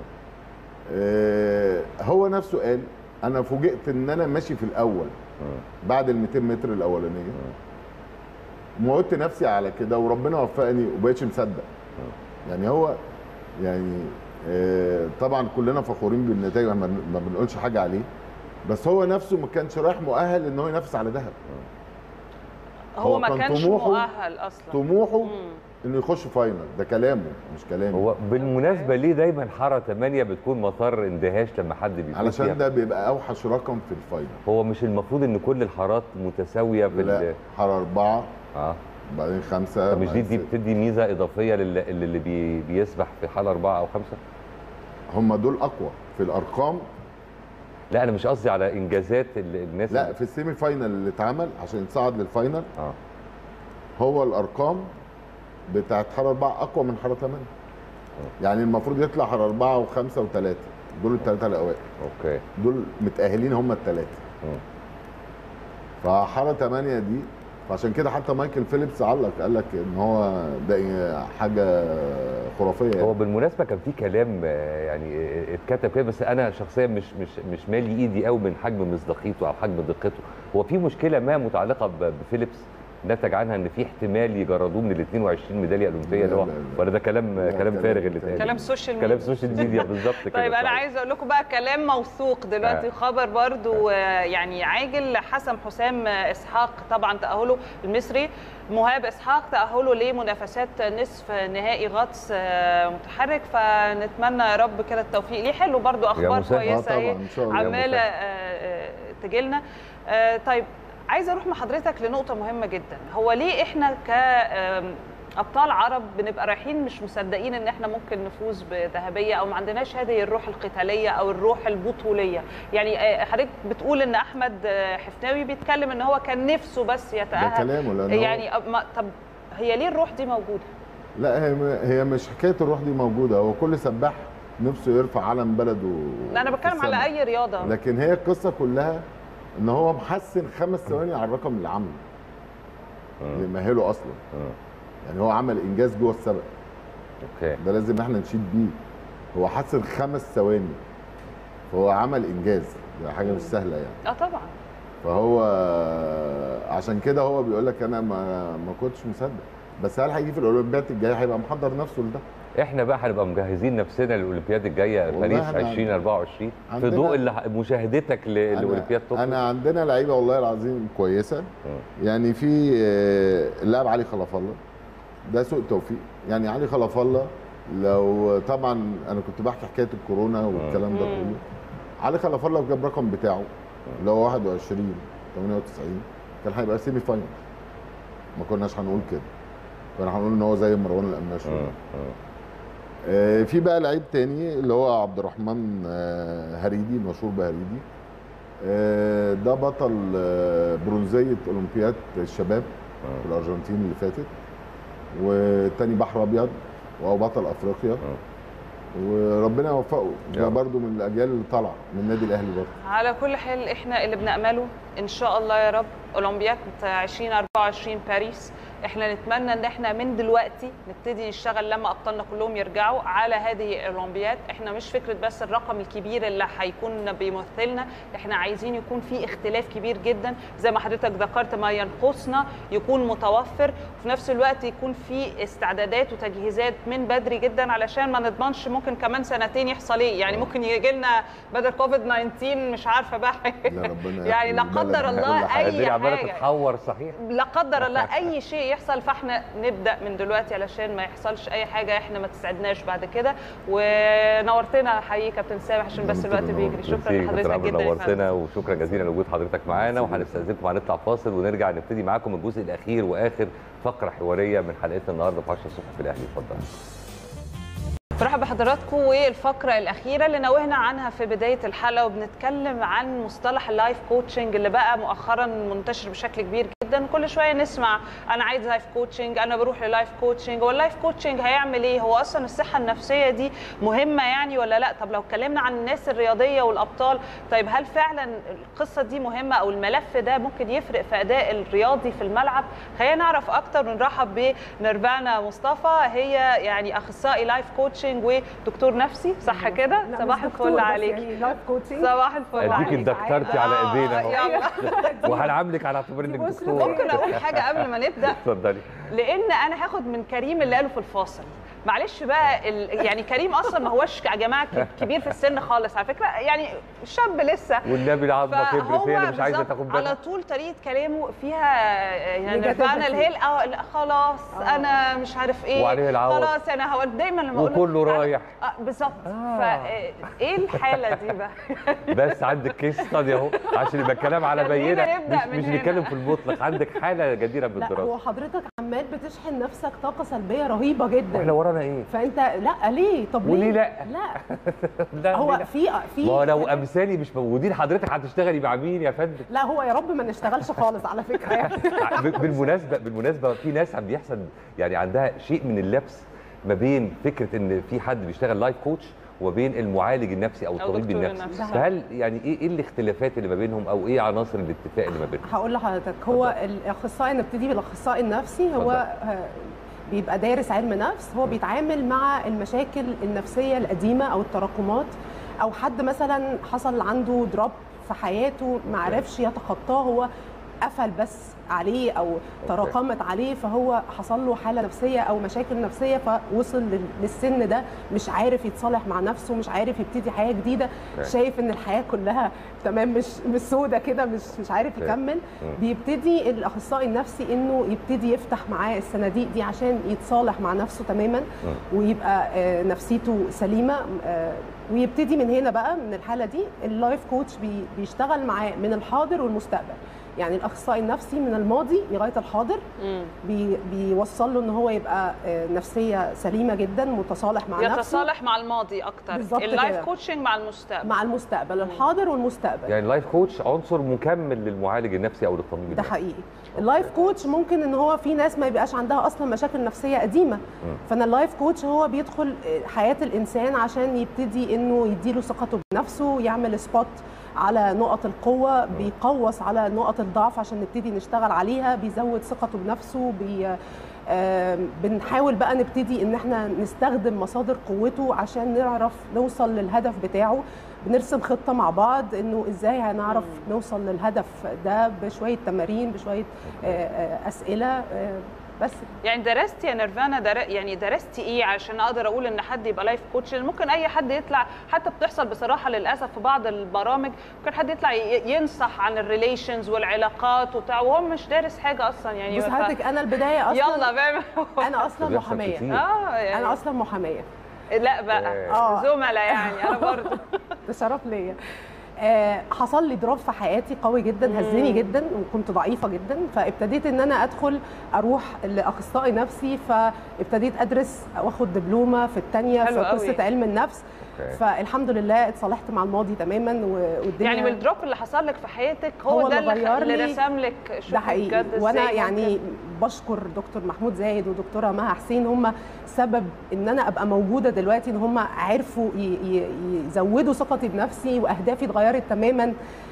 آه هو نفسه قال انا فوجئت ان انا ماشي في الاول بعد ال 200 متر الاولانيه موتت نفسي على كده وربنا وفقني وبقيتش مصدق يعني هو يعني آه طبعا كلنا فخورين بالنتائج ما ما بنقولش حاجه عليه بس هو نفسه ما كانش رايح مؤهل ان هو ينافس على دهب هو, هو ما كان كانش طموحه- مؤهل اصلا طموحه مم. انه يخش فاينل ده كلامه مش كلامي هو بالمناسبه ليه دايما حاره 8 بتكون مطار اندهاش لما حد بيكون فيها؟ علشان ده بيبقى اوحش رقم في الفاينل هو مش المفروض ان كل الحارات متساويه في لا ال- حرارة أربعة اه بعدين خمسة طب مش دي بعدين دي ستة. بتدي ميزه اضافيه للي, اللي بي بيسبح في حاله اربعه او خمسه؟ هم دول أقوى في الأرقام لا انا مش قصدي على انجازات ال- الناس لا اللي- في السيمي فاينل اللي اتعمل عشان يتصعد للفاينل اه هو الأرقام بتاعت حرارة أربعة أقوى من حرارة ثمانية يعني المفروض يطلع حرارة أربعة وخمسة وثلاثة دول الثلاثة الأوائل اوكي دول متأهلين هم الثلاثة مم. فحارة ثمانية دي فعشان كده حتى مايكل فيليبس علق قال لك ان هو ده حاجه خرافيه هو يعني. بالمناسبه كان في كلام آه، يعني آه، اتكتب كده بس انا شخصيا مش مش مش مالي ايدي قوي من حجم مصداقيته او حجم دقته هو في مشكله ما متعلقه ب- بفيليبس نتج عنها ان في احتمال يجردوه من ال 22 ميداليه اولمبيه اللي هو لا، لا. ولا ده كلام لا، كلام كلام- فارغ اللي اتقال كلام سوشيال ميديا كلام سوشيال ميديا بالظبط كده طيب انا صحيح. عايزه اقول لكم بقى كلام موثوق دلوقتي آه. خبر برضو آه، يعني عاجل حسم حسام اسحاق طبعا تاهله المصري مهاب اسحاق تاهله لمنافسات نصف نهائي غطس آه، متحرك فنتمنى يا رب كده التوفيق ليه حلو برضو اخبار مسهل. اه كويسه طبعا اهي ان شاء الله عماله مسهل. آه، آه، تجيلنا آه، طيب عايزه اروح مع حضرتك لنقطه مهمه جدا هو ليه احنا ك آم، ابطال عرب بنبقى رايحين مش مصدقين ان احنا ممكن نفوز بذهبيه او ما عندناش هذه الروح القتاليه او الروح البطوليه يعني آه، حضرتك بتقول ان احمد آه، حفناوي بيتكلم ان هو كان نفسه بس ده يتاهل كلامه لان هو- يعني أب- ما- طب هي ليه الروح دي موجوده لا هي هي مش حكايه الروح دي موجوده هو كل سباح نفسه يرفع علم بلده لا انا في بتكلم على السما. اي رياضه لكن هي القصه كلها ان هو محسن خمس ثواني على الرقم اللي عامله اللي مهله اصلا آه. يعني هو عمل انجاز جوه السبق اوكي ده لازم احنا نشيد بيه هو حسن خمس ثواني فهو عمل انجاز ده حاجه مش سهله يعني اه طبعا فهو عشان كده هو بيقول لك انا ما ما كنتش مصدق بس هل هيجي في الاولمبياد الجايه هيبقى محضر نفسه لده احنا بقى هنبقى مجهزين نفسنا للاولمبياد الجايه والله باريس احنا 2024 في عندنا- ضوء اللي ح- مشاهدتك ل- لاولمبياد انا, طوكيو أنا عندنا لعيبه والله العظيم كويسه يعني في آه، اللاعب علي خلف الله ده سوء توفيق يعني علي خلف الله لو طبعا انا كنت بحكي حكايه الكورونا والكلام ده كله علي خلف الله لو جاب رقم بتاعه اللي هو 21 98 كان هيبقى سيمي فاينل ما كناش هنقول كده كنا هنقول ان هو زي مروان القماش آه، آه. آه، في بقى لعيب تاني اللي هو عبد الرحمن آه، هريدي المشهور بهريدي آه، ده بطل آه، برونزيه اولمبياد الشباب في الارجنتين اللي فاتت والتاني بحر ابيض وهو بطل افريقيا وربنا يوفقه يا ده رب. برضه من الاجيال اللي طالعه من النادي الاهلي برضه على كل حال احنا اللي بنأمله ان شاء الله يا رب اولمبياد 2024 باريس احنا نتمنى ان احنا من دلوقتي نبتدي نشتغل لما ابطالنا كلهم يرجعوا على هذه الاولمبياد احنا مش فكره بس الرقم الكبير اللي هيكون بيمثلنا احنا عايزين يكون في اختلاف كبير جدا زي ما حضرتك ذكرت ما ينقصنا يكون متوفر وفي نفس الوقت يكون في استعدادات وتجهيزات من بدري جدا علشان ما نضمنش ممكن كمان سنتين يحصل ايه يعني ممكن يجي لنا بدل كوفيد 19 مش عارفه بقى لا ربنا يعني لا يحمي البلد قدر من الله كل حاجة. اي الدنيا عماله حاجه تتحور صحيح لا قدر الله اي شيء يحصل فاحنا نبدا من دلوقتي علشان ما يحصلش اي حاجه احنا ما تسعدناش بعد كده ونورتنا حقيقي كابتن سامح عشان بس الوقت بيجري شكرا ميرسي، لحضرتك كابتن عمرو جدا يا فندم. نورتنا وشكرا جزيلا لوجود حضرتك معانا وهنستاذنكم هنطلع فاصل ونرجع نبتدي معاكم الجزء الاخير واخر فقره حواريه من حلقتنا النهارده في 10 الصبح في الاهلي اتفضل برحب بحضراتكم والفقرة الأخيرة اللي نوهنا عنها في بداية الحلقة وبنتكلم عن مصطلح اللايف كوتشنج اللي بقى مؤخرا منتشر بشكل كبير جدا كل شوية نسمع أنا عايز لايف كوتشنج أنا بروح للايف كوتشنج هو اللايف كوتشنج هيعمل إيه هو أصلا الصحة النفسية دي مهمة يعني ولا لا طب لو اتكلمنا عن الناس الرياضية والأبطال طيب هل فعلا القصة دي مهمة أو الملف ده ممكن يفرق في أداء الرياضي في الملعب خلينا نعرف أكتر ونرحب بنرفانا مصطفى هي يعني أخصائي لايف كوتشنج ودكتور نفسي صح كده لا، صباح مش الفل دكتور، بس عليك يعني لايف كوتشنج صباح الفل اديك عليك اندكترتي على آه، ايدينا اهو يلا وهنعاملك على اعتبار انك بص، دكتور ممكن اقول حاجه قبل ما نبدا اتفضلي لان انا هاخد من كريم اللي قاله في الفاصل معلش بقى ال... يعني كريم اصلا ما هوش يا جماعه ك- كبير في السن خالص على فكره يعني شاب لسه والنبي العظمه كبرت فهو هي اللي مش عايزه بالظبط تاخد على بالها طول طريقه كلامه فيها يعني Negativity. نرفعنا الهيل اه لا خلاص آه. انا مش عارف ايه وعليه العوض. خلاص انا هو دايما لما اقول له وكله تعالى- رايح. آه بالظبط فايه الحاله دي بقى بس عندك كيس ستادي اهو عشان يبقى الكلام على خلينا بينه نبدأ مش, من مش هنا. نتكلم في المطلق عندك حاله جديره لا بالدراسه هو حضرتك عمال بتشحن نفسك طاقه سلبيه رهيبه جدا واحنا ورانا ايه؟ فانت لا ليه طب وليه ليه لا؟ لا لا هو ليه لا؟ في في ما هو لو امثالي مش موجودين حضرتك هتشتغلي مع مين يا فندم؟ لا هو يا رب ما نشتغلش خالص على فكره يعني ب- بالمناسبه بالمناسبه في ناس عم بيحصل يعني عندها شيء من اللبس ما بين فكره ان في حد بيشتغل لايف كوتش وبين المعالج النفسي او الطبيب دكتور النفسي النفسي. فهل يعني ايه ايه الاختلافات اللي ما بينهم او ايه عناصر الاتفاق اللي ما بينهم؟ هقول لحضرتك هو الاخصائي نبتدي بالاخصائي النفسي هو آه، بيبقى دارس علم نفس هو بيتعامل مع المشاكل النفسيه القديمه او التراكمات او حد مثلا حصل عنده دروب في حياته ما عرفش يتخطاه هو قفل بس عليه او تراكمت عليه فهو حصل له حاله نفسيه او مشاكل نفسيه فوصل لل- للسن ده مش عارف يتصالح مع نفسه مش عارف يبتدي حياه جديده أوكي. شايف ان الحياه كلها تمام مش مش سودة كده مش مش عارف أوكي. يكمل مم. بيبتدي الاخصائي النفسي انه يبتدي يفتح معاه الصناديق دي عشان يتصالح مع نفسه تماما ويبقى آه، نفسيته سليمه آه، ويبتدي من هنا بقى من الحاله دي اللايف كوتش بي- بيشتغل معاه من الحاضر والمستقبل يعني الاخصائي النفسي من الماضي لغايه الحاضر مم. بي بيوصل له ان هو يبقى آه، نفسيه سليمه جدا متصالح مع نفسه يتصالح مع الماضي اكتر بالظبط اللايف كده. كوتشنج مع المستقبل مع المستقبل الحاضر والمستقبل يعني اللايف كوتش عنصر مكمل للمعالج النفسي او للطبيب ده النفسي. حقيقي اللايف كوتش ممكن ان هو في ناس ما يبقاش عندها اصلا مشاكل نفسيه قديمه فانا اللايف كوتش هو بيدخل حياه الانسان عشان يبتدي انه يديله ثقته بنفسه يعمل سبوت على نقط القوه بيقوص على نقط الضعف عشان نبتدي نشتغل عليها بيزود ثقته بنفسه بي آم، بنحاول بقى نبتدي ان احنا نستخدم مصادر قوته عشان نعرف نوصل للهدف بتاعه بنرسم خطه مع بعض انه ازاي هنعرف نوصل للهدف ده بشويه تمارين بشويه آه، آه، اسئله آه، بس يعني درستي يا نيرفانا در... يعني درستي ايه عشان اقدر اقول ان حد يبقى لايف كوتش لأن ممكن اي حد يطلع حتى بتحصل بصراحه للاسف في بعض البرامج ممكن حد يطلع ي- ينصح عن الريليشنز والعلاقات وبتاع وهو مش دارس حاجه اصلا يعني بص ف- حضرتك انا البدايه اصلا يلا فاهم انا اصلا بيحصل محاميه كتير. اه يعني انا اصلا محاميه لا بقى آه. زملاء يعني انا برضه ده شرف ليا آه، حصل لي دروب في حياتي قوي جدا هزني جدا وكنت ضعيفه جدا فابتديت ان انا ادخل اروح لاخصائي نفسي فابتديت ادرس واخد دبلومه في الثانيه حلو في قوي. قصه علم النفس أوكي. فالحمد لله اتصالحت مع الماضي تماما و- والدنيا يعني والدروب اللي حصل لك في حياتك هو, هو ده اللي اللي, غير اللي لي- رسم لك شوفي ده حقيقي بجد وانا إزاي يعني ممكن- بشكر دكتور محمود زايد ودكتوره مها حسين هم سبب ان انا ابقى موجوده دلوقتي ان هم عرفوا ي- ي- يزودوا ثقتي بنفسي واهدافي اتغيرت تماما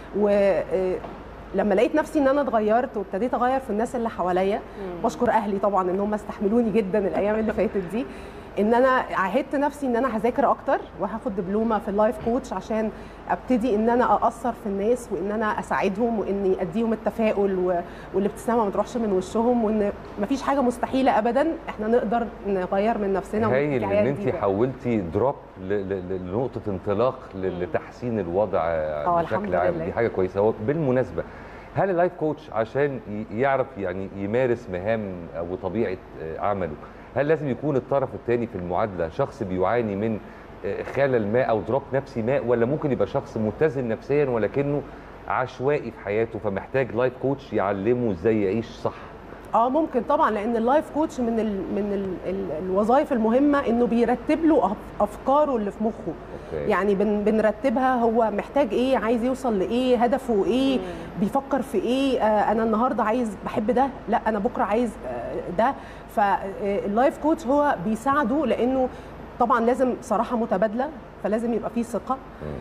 ولما لقيت نفسي ان انا اتغيرت وابتديت اغير في الناس اللي حواليا بشكر اهلي طبعا ان هم استحملوني جدا الايام اللي فاتت دي ان انا عهدت نفسي ان انا هذاكر اكتر وهاخد دبلومه في اللايف كوتش عشان ابتدي ان انا ااثر في الناس وان انا اساعدهم واني اديهم التفاؤل و- والابتسامه ما تروحش من وشهم وان مفيش حاجه مستحيله ابدا احنا نقدر نغير من نفسنا هايل ونبتدي ان حياة انت جديدة. حولتي دروب ل- ل- ل- لنقطه انطلاق ل- لتحسين الوضع آه، الحمد بشكل عام لله. دي حاجه كويسه هو بالمناسبه هل اللايف كوتش عشان ي- يعرف يعني يمارس مهام او طبيعه آه، عمله هل لازم يكون الطرف الثاني في المعادله شخص بيعاني من آه، خلل ما او دروب نفسي ما ولا ممكن يبقى شخص متزن نفسيا ولكنه عشوائي في حياته فمحتاج لايف كوتش يعلمه ازاي يعيش صح اه ممكن طبعا لان اللايف كوتش من ال من ال ال الوظائف المهمه انه بيرتب له أف- افكاره اللي في مخه أوكي. يعني بن بنرتبها هو محتاج ايه عايز يوصل لايه هدفه ايه بيفكر في ايه آه انا النهارده عايز بحب ده لا انا بكره عايز آه ده فاللايف كوتش هو بيساعده لانه طبعا لازم صراحه متبادله فلازم يبقى فيه ثقه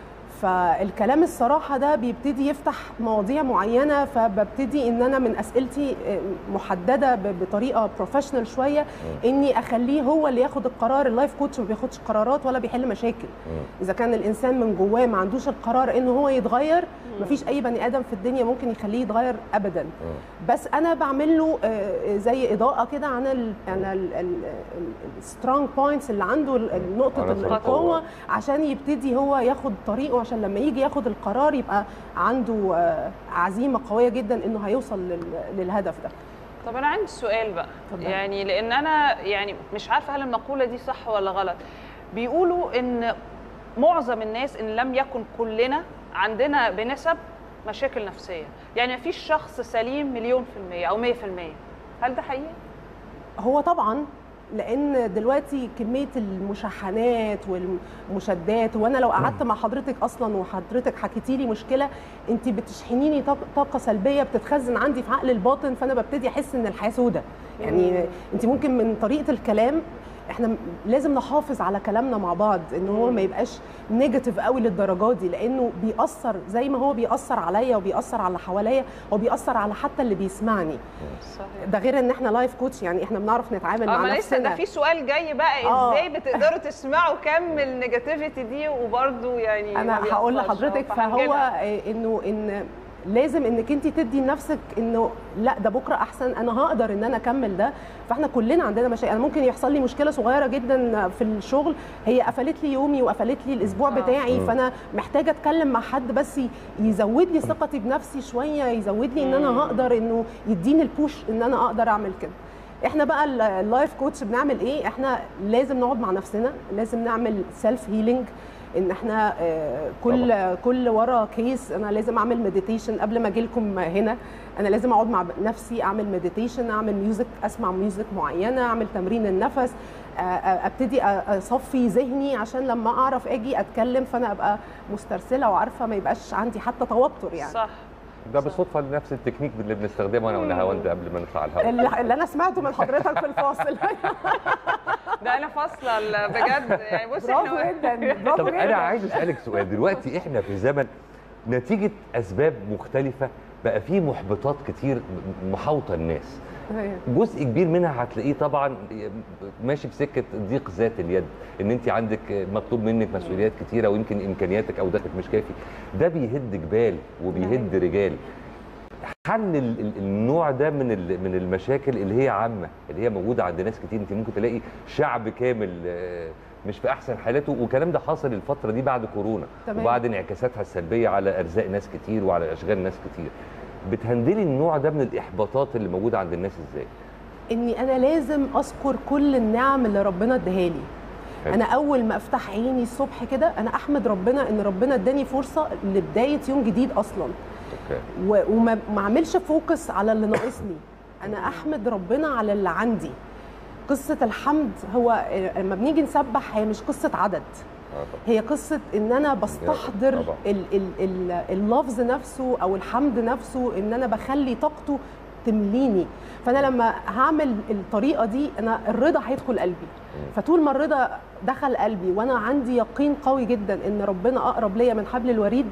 فالكلام الصراحة ده بيبتدي يفتح مواضيع معينة فببتدي ان انا من اسئلتي آه، محددة ب- بطريقة بروفيشنال شوية اني اخليه هو اللي ياخد القرار اللايف كوتش ما بياخدش قرارات ولا بيحل مشاكل اذا كان الانسان من جواه ما عندوش القرار انه هو يتغير مفيش اي بني ادم في الدنيا ممكن يخليه يتغير ابدا بس انا بعمل له آه، زي اضاءة كده عن ال عن السترونج بوينتس اللي عنده ال- ال- نقطة عناصر القوة القوة. عشان يبتدي هو ياخد طريقه عشان لما يجي ياخد القرار يبقى عنده آه، عزيمه قويه جدا انه هيوصل لل- للهدف ده طب انا عندي سؤال بقى اتفضلي. يعني لان انا يعني مش عارفه هل المقوله دي صح ولا غلط بيقولوا ان معظم الناس ان لم يكن كلنا عندنا بنسب مشاكل نفسيه يعني مفيش شخص سليم مليون في المية او مية في المية هل ده حقيقي؟ هو طبعا لان دلوقتي كميه المشاحنات والمشادات وانا لو قعدت مع حضرتك اصلا وحضرتك حكيتي لي مشكله انت بتشحنيني طاق- طاقه سلبيه بتتخزن عندي في عقل الباطن فانا ببتدي احس ان الحياه سودة يعني انت ممكن من طريقه الكلام احنا م- لازم نحافظ على كلامنا مع بعض ان هو ما يبقاش نيجاتيف قوي للدرجات دي لانه بيأثر زي ما هو بيأثر عليا وبيأثر على اللي حواليا هو بيأثر على حتى اللي بيسمعني صحيح ده غير ان احنا لايف كوتش يعني احنا بنعرف نتعامل اه مع ما لسه نفسنا ده في سؤال جاي بقى آه. ازاي بتقدروا تسمعوا كم النيجاتيفيتي دي وبرده يعني انا ما هقول بيأثرش؟ لحضرتك آه، فهو فهنجيلها. آه، انه ان لازم انك انت تدي لنفسك انه لا ده بكره احسن انا هقدر ان انا اكمل ده فاحنا كلنا عندنا مشاكل انا ممكن يحصل لي مشكله صغيره جدا في الشغل هي قفلت لي يومي وقفلت لي الاسبوع آه. بتاعي فانا محتاجه اتكلم مع حد بس ي- يزود لي ثقتي بنفسي شويه يزود لي ان انا هقدر انه يديني البوش ان انا اقدر اعمل كده احنا بقى ال- اللايف كوتش بنعمل ايه احنا لازم نقعد مع نفسنا لازم نعمل سيلف هيلينج ان احنا آه، كل كل ورا كيس انا لازم اعمل مديتيشن قبل ما اجي لكم هنا انا لازم اقعد مع نفسي اعمل مديتيشن اعمل ميوزك اسمع ميوزك معينه اعمل تمرين النفس آه، آه، ابتدي أ- اصفي ذهني عشان لما اعرف اجي اتكلم فانا ابقى مسترسله وعارفه ما يبقاش عندي حتى توتر يعني صح ده بالصدفه نفس التكنيك اللي بنستخدمه انا ونهاوند قبل ما نطلع على الهواء اللي اللي انا سمعته من حضرتك في الفاصل ده انا فاصله ال- بجد يعني بصي برافو احنا جدا برافو طب انا جدا عايز اسالك سؤال دلوقتي احنا في زمن نتيجه اسباب مختلفه بقى في محبطات كتير محاوطه الناس أيوة. جزء كبير منها هتلاقيه طبعا ماشي في سكه ضيق ذات اليد ان انت عندك مطلوب منك مسؤوليات كتيره ويمكن امكانياتك او دخلك مش كافي ده بيهد جبال وبيهد رجال حل ال- ال- النوع ده من ال- من المشاكل اللي هي عامه اللي هي موجوده عند ناس كتير انت ممكن تلاقي شعب كامل آه، مش في احسن حالاته والكلام ده حصل الفتره دي بعد كورونا تمام. وبعد انعكاساتها السلبيه على ارزاق ناس كتير وعلى اشغال ناس كتير بتهندلي النوع ده من الاحباطات اللي موجوده عند الناس ازاي اني انا لازم اذكر كل النعم اللي ربنا اداها لي حلو. انا اول ما افتح عيني الصبح كده انا احمد ربنا ان ربنا اداني فرصه لبدايه يوم جديد اصلا اوكي و- وما ما اعملش فوكس على اللي ناقصني انا احمد ربنا على اللي عندي قصه الحمد هو لما بنيجي نسبح هي مش قصه عدد آه طبعا. هي قصه ان انا بستحضر طبعا. ال- ال- ال- اللفظ نفسه او الحمد نفسه ان انا بخلي طاقته تمليني فانا لما هعمل الطريقه دي انا الرضا هيدخل قلبي فطول ما الرضا دخل قلبي وانا عندي يقين قوي جدا ان ربنا اقرب ليا من حبل الوريد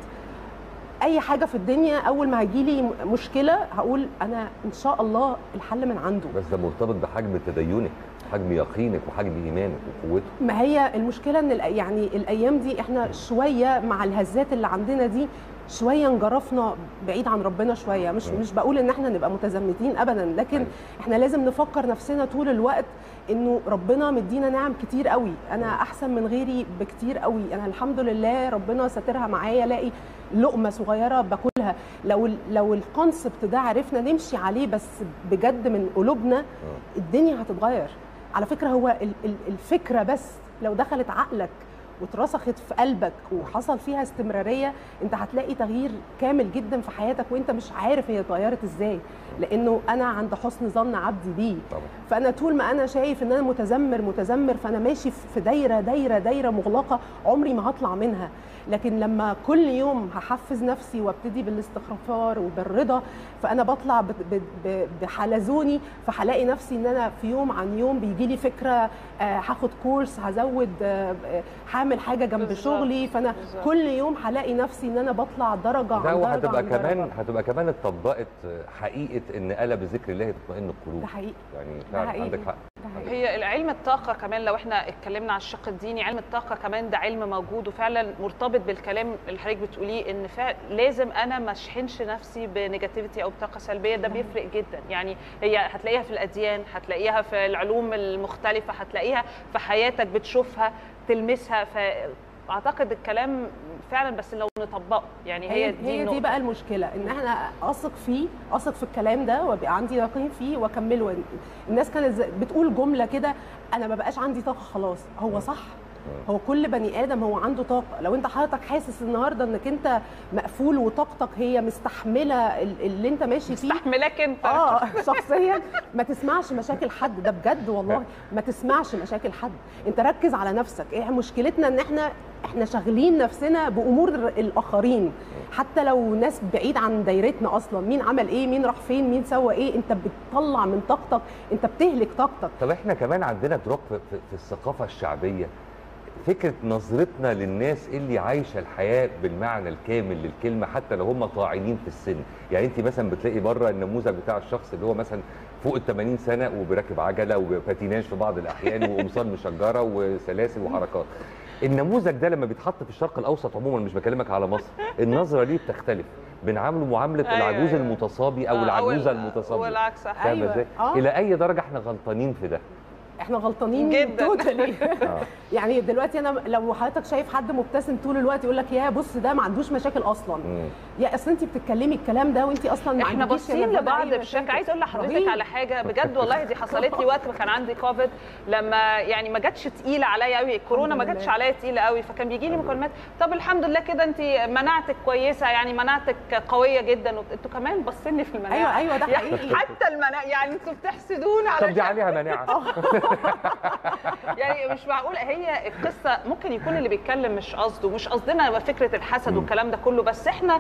اي حاجه في الدنيا اول ما هيجيلي مشكله هقول انا ان شاء الله الحل من عنده بس ده مرتبط بحجم تدينك حجم يقينك وحجم ايمانك وقوته ما هي المشكله ان الأ- يعني الايام دي احنا شويه مع الهزات اللي عندنا دي شويه انجرفنا بعيد عن ربنا شويه مش مش بقول ان احنا نبقى متزمتين ابدا لكن أيوة. احنا لازم نفكر نفسنا طول الوقت انه ربنا مدينا نعم كتير قوي انا احسن من غيري بكتير قوي انا الحمد لله ربنا ساترها معايا الاقي لقمه صغيره باكلها لو ال- لو الكونسبت ده عرفنا نمشي عليه بس بجد من قلوبنا الدنيا هتتغير على فكره هو ال- ال- الفكره بس لو دخلت عقلك واترسخت في قلبك وحصل فيها استمراريه انت هتلاقي تغيير كامل جدا في حياتك وانت مش عارف هي اتغيرت ازاي لانه انا عند حسن ظن عبدي بيه طبعا فانا طول ما انا شايف ان انا متذمر متذمر فانا ماشي في دايره دايره دايره مغلقه عمري ما هطلع منها لكن لما كل يوم هحفز نفسي وابتدي بالاستغفار وبالرضا فانا بطلع ب- ب- ب- بحلزوني فهلاقي نفسي ان انا في يوم عن يوم بيجي لي فكره آه، هاخد كورس هزود آه، آه، هعمل حاجه جنب بالظبط، شغلي فانا بالظبط. كل يوم هلاقي نفسي ان انا بطلع درجه عن ده درجه وهتبقى عن كمان درجة. هتبقى كمان اتطبقت حقيقه ان الا بذكر الله تطمئن القلوب ده حقيقي يعني ده فعلا حقيقي. عندك حق ده حقيقي. هي علم الطاقة كمان لو احنا اتكلمنا على الشق الديني علم الطاقة كمان ده علم موجود وفعلا مرتبط بالكلام اللي حضرتك بتقوليه ان فعلا لازم انا ما اشحنش نفسي بنيجاتيفيتي او بطاقة سلبية ده بيفرق جدا يعني هي هتلاقيها في الاديان هتلاقيها في العلوم المختلفة هتلاقيها في حياتك بتشوفها تلمسها فاعتقد الكلام فعلا بس لو نطبقه يعني هي, هي دي هي النقطة. دي بقى المشكله ان احنا اثق فيه اثق في الكلام ده وابقى عندي يقين فيه واكمله الناس كانت زي- بتقول جمله كده انا ما بقاش عندي طاقه خلاص هو صح هو كل بني ادم هو عنده طاقه لو انت حضرتك حاسس النهارده انك انت مقفول وطاقتك هي مستحمله ال- اللي انت ماشي فيه استحملك انت اه شخصيا ما تسمعش مشاكل حد ده بجد والله ما تسمعش مشاكل حد انت ركز على نفسك ايه مشكلتنا ان احنا احنا شاغلين نفسنا بامور الاخرين حتى لو ناس بعيد عن دايرتنا اصلا مين عمل ايه مين راح فين مين سوى ايه انت بتطلع من طاقتك انت بتهلك طاقتك طب احنا كمان عندنا دروب في, في, في الثقافه الشعبيه فكره نظرتنا للناس اللي عايشه الحياه بالمعنى الكامل للكلمه حتى لو هم طاعنين في السن يعني انت مثلا بتلاقي بره النموذج بتاع الشخص اللي هو مثلا فوق ال 80 سنه وبيراكب عجله وباتيناج في بعض الاحيان وقمصان مشجره وسلاسل وحركات النموذج ده لما بيتحط في الشرق الاوسط عموما مش بكلمك على مصر النظره ليه بتختلف بنعامله معامله أيوة، العجوز أيوة. المتصابي او آه، العجوزه ال- المتصابيه والعكس صح. فاهمه أيوة. ازاي؟ آه. الى اي درجه احنا غلطانين في ده؟ احنا غلطانين جداً. توتالي آه. يعني دلوقتي انا لو حضرتك شايف حد مبتسم طول الوقت يقول لك يا بص ده ما عندوش مشاكل اصلا مم. يا اصل انت بتتكلمي الكلام ده وانت اصلا ما احنا عندكيش يا باصين مدام لبعض أي بشكل مشاكل. عايز اقول لحضرتك رهيب. على حاجه بجد والله دي حصلت لي وقت ما كان عندي كوفيد لما يعني ما جاتش تقيله عليا قوي الكورونا ما الحمد جاتش لله. عليا تقيله قوي فكان بيجي لي مكالمات طب الحمد لله كده انت مناعتك كويسه يعني مناعتك قويه جدا وبت- انتوا كمان باصين في المناعه ايوه ايوه ده يعني حقيقي حتى المناعه يعني انتوا بتحسدونا طب على دي عليها مناعه يعني مش معقول هي القصه ممكن يكون اللي بيتكلم مش قصده مش قصدنا فكره الحسد والكلام ده كله بس احنا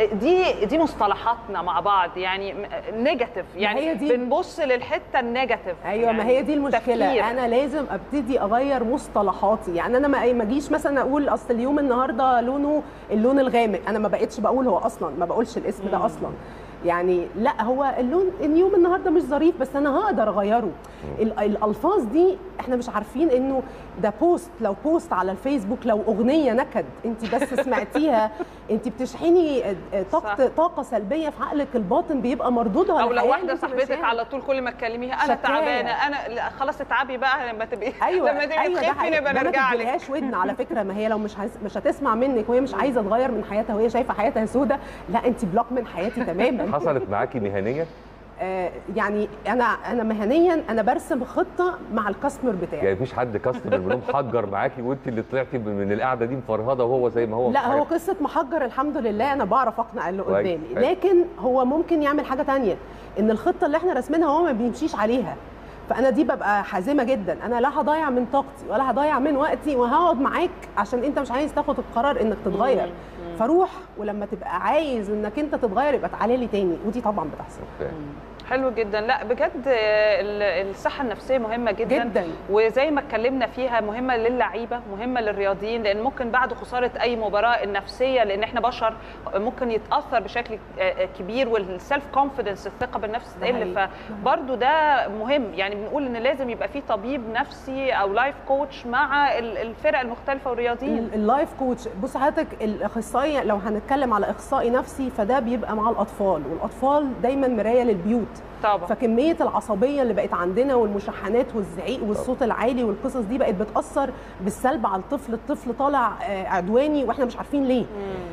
دي دي مصطلحاتنا مع بعض يعني نيجاتيف يعني هي دي- بنبص للحته النيجاتيف ايوه ما يعني هي دي المشكله تفكير. انا لازم ابتدي اغير مصطلحاتي يعني انا ما ما اجيش مثلا اقول اصل اليوم النهارده لونه اللون الغامق انا ما بقتش بقول هو اصلا ما بقولش الاسم ده اصلا يعني لا هو اللون اليوم النهارده مش ظريف بس انا هقدر اغيره ال- الالفاظ دي احنا مش عارفين انه ده بوست لو بوست على الفيسبوك لو اغنيه نكد انت بس سمعتيها انت بتشحني طاقه صح. طاقه سلبيه في عقلك الباطن بيبقى مردودها او لو الحقيقي واحده انت صاحبتك ماشياها. على طول كل ما تكلميها انا شكاية. تعبانه انا لا، خلاص اتعبي بقى لما تبقي ايوه لما تبقي ايوه ده تخفي حقيقي. نبقى ده نرجع ما لك تديلهاش ودن على فكره ما هي لو مش هس... مش هتسمع منك وهي مش عايزه تغير من حياتها وهي شايفه حياتها سودة لا انت بلوك من حياتي تماما حصلت معاكي مهنيا آه يعني انا انا مهنيا انا برسم خطه مع الكاستمر بتاعي يعني مفيش حد كاستمر منهم حجر معاكي وانت اللي طلعتي من القعده دي مفرهده وهو زي ما هو لا هو حاجة. قصه محجر الحمد لله انا بعرف اقنع اللي كويس. قدامي حلو. لكن هو ممكن يعمل حاجه تانية ان الخطه اللي احنا راسمينها هو ما بيمشيش عليها فانا دي ببقى حازمه جدا انا لا هضيع من طاقتي ولا هضيع من وقتي وهقعد معاك عشان انت مش عايز تاخد القرار انك تتغير فروح ولما تبقى عايز انك انت تتغير يبقى تعالى لي تاني ودي طبعا بتحصل أوكي. حلو جدا لا بجد آه، ال- الصحه النفسيه مهمه جدا جدا وزي ما اتكلمنا فيها مهمه للعيبه مهمه للرياضيين لان ممكن بعد خساره اي مباراه النفسيه لان احنا بشر ممكن يتاثر بشكل آه، كبير والسيلف كونفيدنس الثقه بالنفس ده تقل حقيقي. فبرضه ده مهم يعني بنقول ان لازم يبقى في طبيب نفسي او لايف كوتش مع ال- الفرق المختلفه والرياضيين ال- اللايف كوتش بص حضرتك الاخصائي لو هنتكلم على اخصائي نفسي فده بيبقى مع الاطفال والاطفال دايما مرايه للبيوت طبعا فكميه العصبيه اللي بقت عندنا والمشاحنات والزعيق والصوت العالي والقصص دي بقت بتاثر بالسلب على الطفل الطفل طالع آه، عدواني واحنا مش عارفين ليه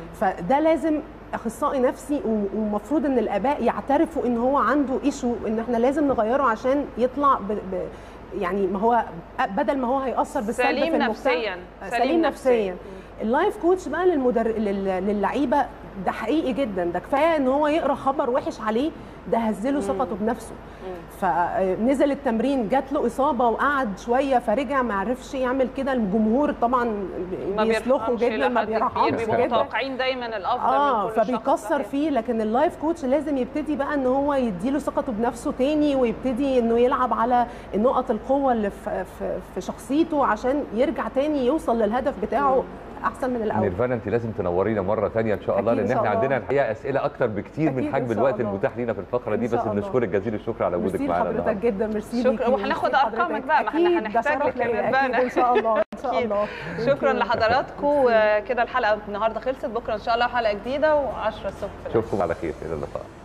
فده لازم اخصائي نفسي و- ومفروض ان الاباء يعترفوا ان هو عنده ايشو ان احنا لازم نغيره عشان يطلع ب... ب... يعني ما هو بدل ما هو هيأثر بالسلب سليم في المجتمع نفسيا سليم نفسيا اللايف كوتش بقى للمدر... لل... للعيبه ده حقيقي جدا ده كفايه ان هو يقرا خبر وحش عليه ده هزله ثقته بنفسه فنزل التمرين جات له اصابه وقعد شويه فرجع ما عرفش يعمل كده الجمهور طبعا ما بيسلخوا بيرحمش جدا ما إلى حد كبير، بيرحمش بيبقوا جدا متوقعين دايما الافضل اه من كل شخص فبيكسر صحيح. فيه لكن اللايف كوتش لازم يبتدي بقى ان هو يديله ثقته بنفسه تاني ويبتدي انه يلعب على نقط القوه اللي في, في, في شخصيته عشان يرجع تاني يوصل للهدف بتاعه احسن من الاول نيرفانا انت لازم تنورينا مره ثانيه ان شاء الله أكيد إن لان شاء احنا الله. عندنا الحقيقه اسئله اكتر بكتير من أكيد حجم إن شاء الوقت الله. المتاح لينا في الفقره دي إن بس شاء الله. بنشكرك جزيل الشكر على وجودك ميرسي معانا لحضرتك النهارده جدا ميرسي شكرا ليكي، وهناخد ميرسي أرقامك لحضرتك. بقى، ما إحنا أكيد، ده هنحتاج شرف لك يا ليا، ميرفانا. أكيد ان شاء الله ان شاء أكيد. الله شكرا لحضراتكم كده الحلقه النهارده خلصت بكره ان شاء الله حلقه جديده و10 الصبح اشوفكم على خير الى اللقاء